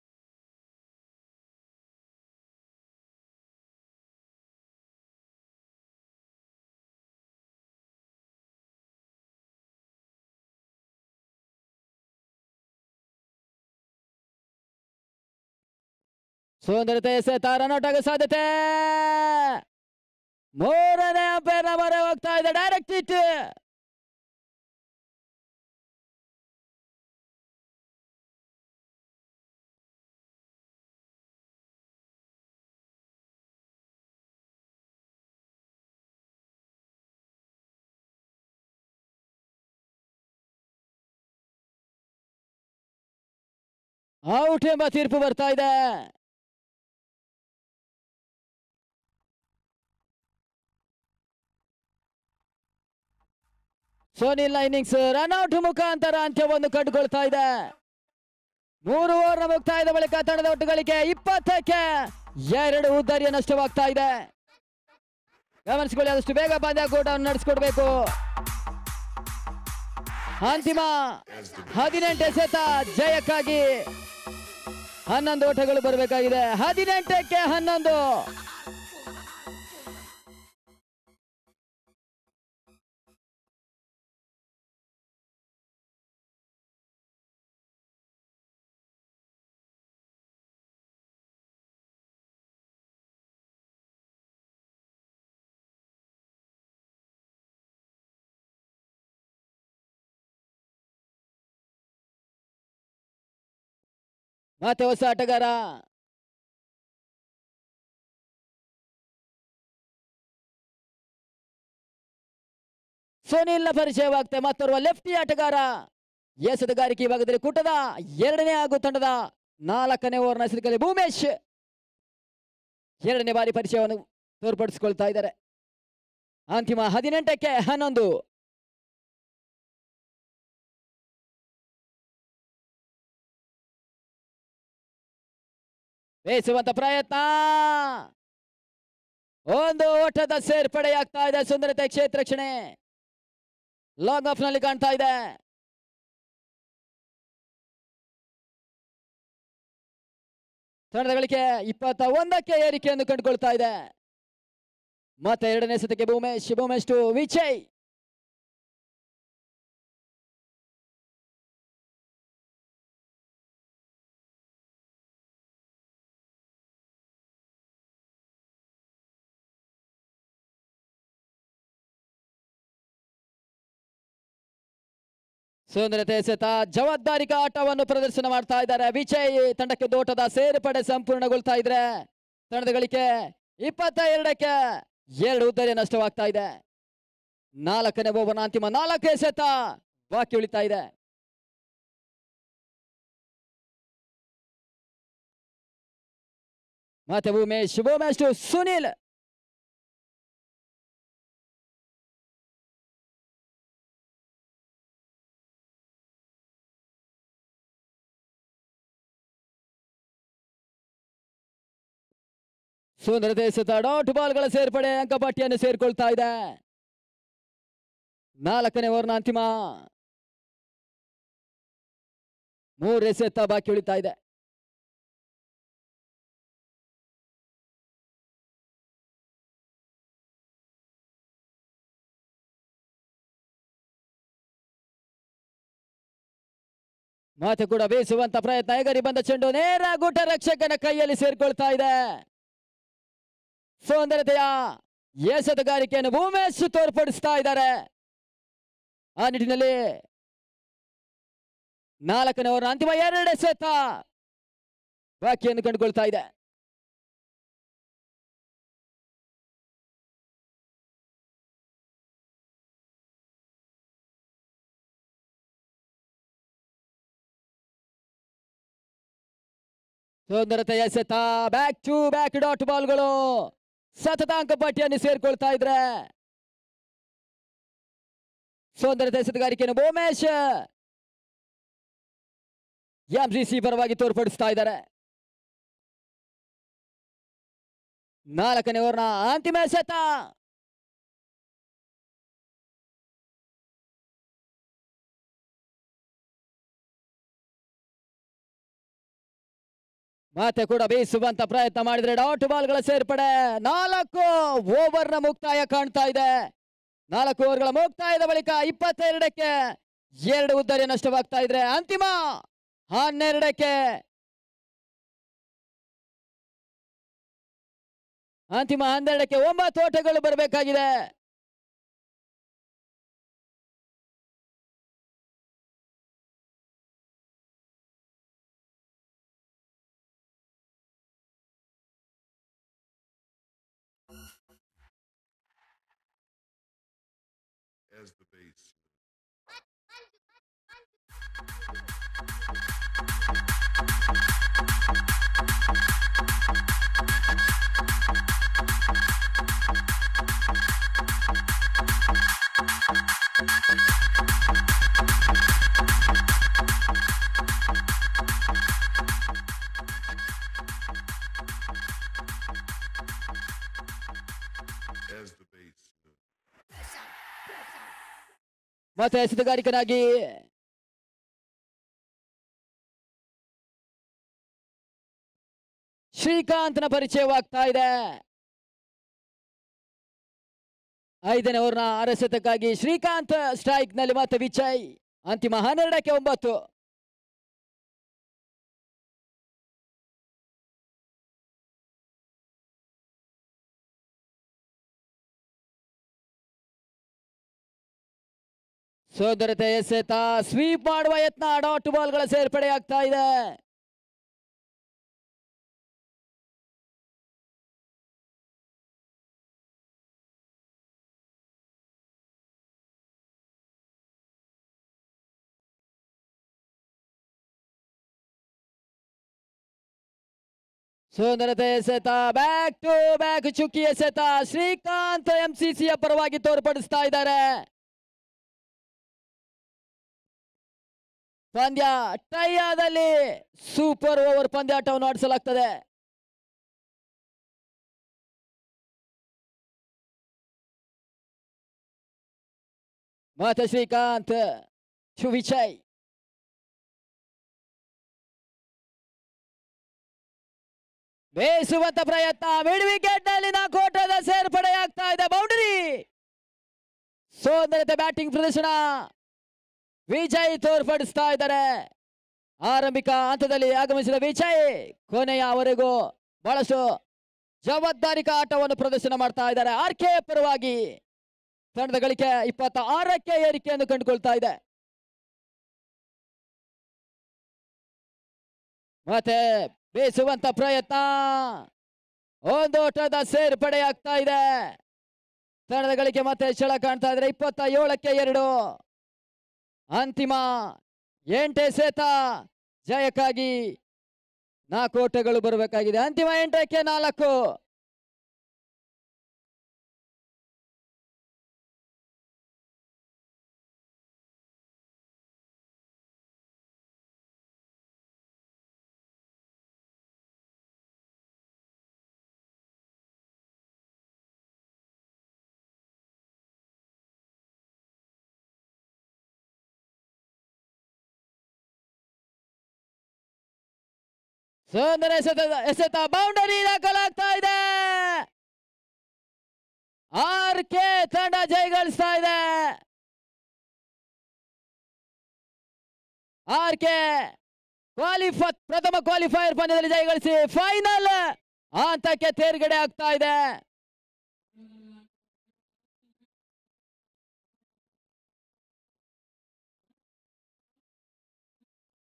ಸುಂದರತೆ ಎಸೆತ ರನ್ಔಟ್ ಆಗೋ ಸಾಧ್ಯತೆ ಮೂರನೇ ಅಂಪೈರ್ನ ಮೊರೆ ಹೋಗ್ತಾ ಇದೆ ಡೈರೆಕ್ಟ್ ಹಿಟ್ ಔಟ್ ಎಂಬ ತೀರ್ಪು ಬರ್ತಾ ಇದೆ ಸೋನಿಲ್ ಇನ್ನಿಂಗ್ಸ್ ರನ್ಔಟ್ ಮುಖಾಂತರ ಅಂತ್ಯವನ್ನು ಕಂಡುಕೊಳ್ತಾ ಇದೆ ಮೂರು ಓವರ್ನ ಮುಕ್ತಾಯದ ಬಳಿಕ ತಂಡದ ಒಟ್ಟು ಗಳಿಕೆ ಇಪ್ಪತ್ತಕ್ಕೆ ಎರಡು ಉದ್ದರಿಯ ನಷ್ಟವಾಗ್ತಾ ಇದೆ ಗಮನಿಸಿಕೊಳ್ಳಿ ಆದಷ್ಟು ಬೇಗ ಪಂದ್ಯ ಕೂಟವನ್ನು ನಡೆಸಿಕೊಡ್ಬೇಕು ಅಂತಿಮ ಹದಿನೆಂಟು ಎಸೆತ ಜಯಕ್ಕಾಗಿ ಹನ್ನೊಂದು ಓಟಗಳು ಬರಬೇಕಾಗಿದೆ ಹದಿನೆಂಟಕ್ಕೆ ಹನ್ನೊಂದು ಮತ್ತೆ ಹೊಸ ಆಟಗಾರ ಸುನಿಲ್ನ ಪರಿಚಯವಾಗ್ತದೆ ಮತ್ತೋರ್ವ ಲೆಫ್ಟಿ ಆಟಗಾರ ಎಸೆತಗಾರಿಕೆ ವಿಭಾಗದಲ್ಲಿ ಕೂಟದ ಎರಡನೇ ಹಾಗೂ ತಂಡದ ನಾಲ್ಕನೇ ಓವರ್ನ ಹೆಸರಿನಲ್ಲಿ ಭೂಮೇಶ್ ಎರಡನೇ ಬಾರಿ ಪರಿಚಯವನ್ನು ತೋರ್ಪಡಿಸಿಕೊಳ್ತಾ ಇದ್ದಾರೆ ಅಂತಿಮ ಹದಿನೆಂಟಕ್ಕೆ ಹನ್ನೊಂದು ಬೇಯಿಸುವಂತ ಪ್ರಯತ್ನ ಒಂದು ಓಟದ ಸೇರ್ಪಡೆಯಾಗ್ತಾ ಇದೆ ಸುಂದರತೆ ಕ್ಷೇತ್ರ ರಕ್ಷಣೆ ಲಾಂಗ್ ಆಫ್ ನಲ್ಲಿ ಕಾಣ್ತಾ ಇದೆ ತಂಡದ ಗಳಿಕೆ ಇಪ್ಪತ್ತ ಒಂದಕ್ಕೆ ಏರಿಕೆಯನ್ನು ಕಂಡುಕೊಳ್ತಾ ಇದೆ ಮತ್ತೆ ಎರಡನೇ ಸತಕ್ಕೆ ಭೂಮೇಶ್ ಭೂಮೇಶ್ ಟು ವಿಜಯ್ ಸುಂದರತೆ ಎಸೆತ ಜವಾಬ್ದಾರಿಕ ಆಟವನ್ನು ಪ್ರದರ್ಶನ ಮಾಡ್ತಾ ಇದ್ದಾರೆ ವಿಜಯ್ ತಂಡಕ್ಕೆ ದೋಟದ ಸೇರ್ಪಡೆ ಸಂಪೂರ್ಣಗೊಳ್ತಾ ಇದ್ರೆ ತಂಡದ ಗಳಿಕೆ ಇಪ್ಪತ್ತ ಎರಡಕ್ಕೆ ಎರಡು ಉದ್ದರಿ ನಷ್ಟವಾಗ್ತಾ ಇದೆ ನಾಲ್ಕನೇ ಓವರ್ನ ಅಂತಿಮ ನಾಲ್ಕು ಎಸೆತ ಬಾಕಿ ಉಳಿತಾ ಇದೆ ಮತ್ತೆ ಉಮೇಶ್ ಉಮೇಶ್ to ಸುನಿಲ್ ಸುಂದರ ದೇಶದ ಡಾಟ್ ಬಾಲ್ಗಳ ಸೇರ್ಪಡೆ ಅಂಕಪಟ್ಟಿಯನ್ನು ಸೇರ್ಕೊಳ್ತಾ ಇದೆ ನಾಲ್ಕನೇ ಓವರ್ನ ಅಂತಿಮ ಮೂರು ಎಸೆತ್ತ ಬಾಕಿ ಉಳಿತಾ ಇದೆ ಮತ್ತೆ ಕೂಡ ಬೀಸುವಂತ ಪ್ರಯತ್ನ ಎಗರಿ ಬಂದ ಚೆಂಡು ನೇರ ಗುಟ ರಕ್ಷಕನ ಕೈಯಲ್ಲಿ ಸೇರ್ಕೊಳ್ತಾ ಇದೆ ಸೌಂದರ್ಯತೆಯ ಎಸೆತಗಾರಿಕೆಯನ್ನು ಭೂಮೇಶ್ ತೋರ್ಪಡಿಸ್ತಾ ಇದ್ದಾರೆ ಆ ನಿಟ್ಟಿನಲ್ಲಿ ನಾಲ್ಕನೇ ಓವರ್ ಅಂತಿಮ ಎರಡು ಎಸೆತ ಬಾಕಿಯನ್ನು ಕಂಡುಕೊಳ್ತಾ ಇದೆ ಸುಂದರತೆ ಎಸೆತ ಬ್ಯಾಕ್ ಟು ಬ್ಯಾಕ್ ಡಾಟ್ ಬಾಲ್ಗಳು ಸತತ ಅಂಕ ಪಟ್ಟಿಯನ್ನು ಸೇರ್ಕೊಳ್ತಾ ಇದ್ರೆ ಸೌಂದರ್ಯತೆ ಎಸೆತಗಾರಿಕೆಯನ್ನು ಭೂಮೇಶ್ ಎಂಜಿಸಿ ಪರವಾಗಿ ತೋರ್ಪಡಿಸ್ತಾ ಇದ್ದಾರೆ ನಾಲ್ಕನೇ ಓವರ್ನ ಅಂತಿಮ ಎಸೆತ ಮತ್ತೆ ಕೂಡ ಬೀಸುವಂತ ಪ್ರಯತ್ನ ಮಾಡಿದ್ರೆ ಡಾಟ್ ಬಾಲ್ಗಳ ಸೇರ್ಪಡೆ ನಾಲ್ಕು ಓವರ್ನ ಮುಕ್ತಾಯ ಕಾಣ್ತಾ ಇದೆ ನಾಲ್ಕು ಓವರ್ಗಳ ಮುಕ್ತಾಯದ ಬಳಿಕ ಇಪ್ಪತ್ತೆರಡಕ್ಕೆ ಎರಡು ಉದ್ದರಿ ನಷ್ಟವಾಗ್ತಾ ಇದ್ರೆ ಅಂತಿಮ ಹನ್ನೆರಡಕ್ಕೆ ಅಂತಿಮ ಹನ್ನೆರಡಕ್ಕೆ ಒಂಬತ್ತು ಓಟಗಳು ಬರಬೇಕಾಗಿದೆ as the base. As the base. ಮತ್ತೆ ಎಸೆತಗಾರಿಕನಾಗಿ ಶ್ರೀಕಾಂತ್ನ ಪರಿಚಯವಾಗ್ತಾ ಇದೆ ಐದನೇ ಓವರ್ನ ಅರಸತಕ್ಕಾಗಿ ಶ್ರೀಕಾಂತ್ ಸ್ಟ್ರೈಕ್ ನಲ್ಲಿ ಮತ್ತೆ ವಿಜಯ್ ಅಂತಿಮ ಹನ್ನೆರಡಕ್ಕೆ ಒಂಬತ್ತು ಸೋದರತೆ ಎಸೆತ ಸ್ವೀಪ್ ಮಾಡುವ ಯತ್ನ ಡಾಟ್ ಬಾಲ್ಗಳ ಸೇರ್ಪಡೆಯಾಗ್ತಾ ಇದೆ ಸುಂದರತೆ ಎಸೆತ ಬ್ಯಾಕ್ ಟು ಬ್ಯಾಕ್ ಚುಕ್ಕಿ ಎಸೆತ ಶ್ರೀಕಾಂತ್ ಎಂಸಿಸಿಯ ಪರವಾಗಿ ತೋರ್ಪಡಿಸ್ತಾ ಇದ್ದಾರೆ ಪಂದ್ಯ ಟೈ ಆದಲ್ಲಿ ಸೂಪರ್ ಓವರ್ ಪಂದ್ಯಾಟವನ್ನು ಆಡಿಸಲಾಗ್ತದೆ ಮತ್ತೆ ಶ್ರೀಕಾಂತ್ ಟು ವಿಜಯ್ ಬೇಯಿಸುವಂತ ಪ್ರಯತ್ನ ಮಿಡ್ ವಿಕೆಟ್ ನಲ್ಲಿ ನಾಕೋಟದ ಸೇರ್ಪಡೆಯಾಗ್ತಾ ಇದೆ ಬೌಂಡರಿ ಸೋದರತೆ ಬ್ಯಾಟಿಂಗ್ ಪ್ರದರ್ಶನ ವಿಜಯ್ ತೋರ್ಪಡಿಸ್ತಾ ಇದ್ದಾರೆ ಆರಂಭಿಕ ಹಂತದಲ್ಲಿ ಆಗಮಿಸಿದ ವಿಜಯ್ ಕೊನೆಯವರೆಗೂ ಬಹಳಷ್ಟು ಜವಾಬ್ದಾರಿಕ ಆಟವನ್ನು ಪ್ರದರ್ಶನ ಮಾಡ್ತಾ ಇದ್ದಾರೆ ಆರ್ ಕೆ ಪರವಾಗಿ ತಂಡದ ಗಳಿಕೆ ಇಪ್ಪತ್ತ ಆರಕ್ಕೆ ಏರಿಕೆಯನ್ನು ಕಂಡುಕೊಳ್ತಾ ಇದೆ ಮತ್ತೆ ಬೀಸುವಂತ ಪ್ರಯತ್ನ ಒಂದು ಓಟದ ಸೇರ್ಪಡೆಯಾಗ್ತಾ ಇದೆ ತಂಡದ ಗಳಿಕೆ ಮತ್ತೆ ಹೆಚ್ಚಳ ಕಾಣ್ತಾ ಇದ್ರೆ ಇಪ್ಪತ್ತ ಏಳಕ್ಕೆ ಎರಡು ಅಂತಿಮ ಎಂಟೆ ಸೇತ ಜಯಕ್ಕಾಗಿ ನಾಲ್ಕು ಓಟಗಳು ಬರಬೇಕಾಗಿದೆ ಅಂತಿಮ ಎಂಟಕ್ಕೆ ನಾಲ್ಕು ಸುಂದರ ಎಸೆತ ಎಸೆತ ಬೌಂಡರಿ ದಾಖಲಾಗ್ತಾ ಇದೆ ಆರ್ ಕೆ ತಂಡ ಜಯಗಳಿಸ್ತಾ ಇದೆ ಆರ್ ಕೆ ಕ್ವಾಲಿಫೈ ಪ್ರಥಮ ಕ್ವಾಲಿಫೈಯರ್ ಪಂದ್ಯದಲ್ಲಿ ಜಯಗಳಿಸಿ ಫೈನಲ್ ಹಂತಕ್ಕೆ ತೇರ್ಗಡೆ ಆಗ್ತಾ ಇದೆ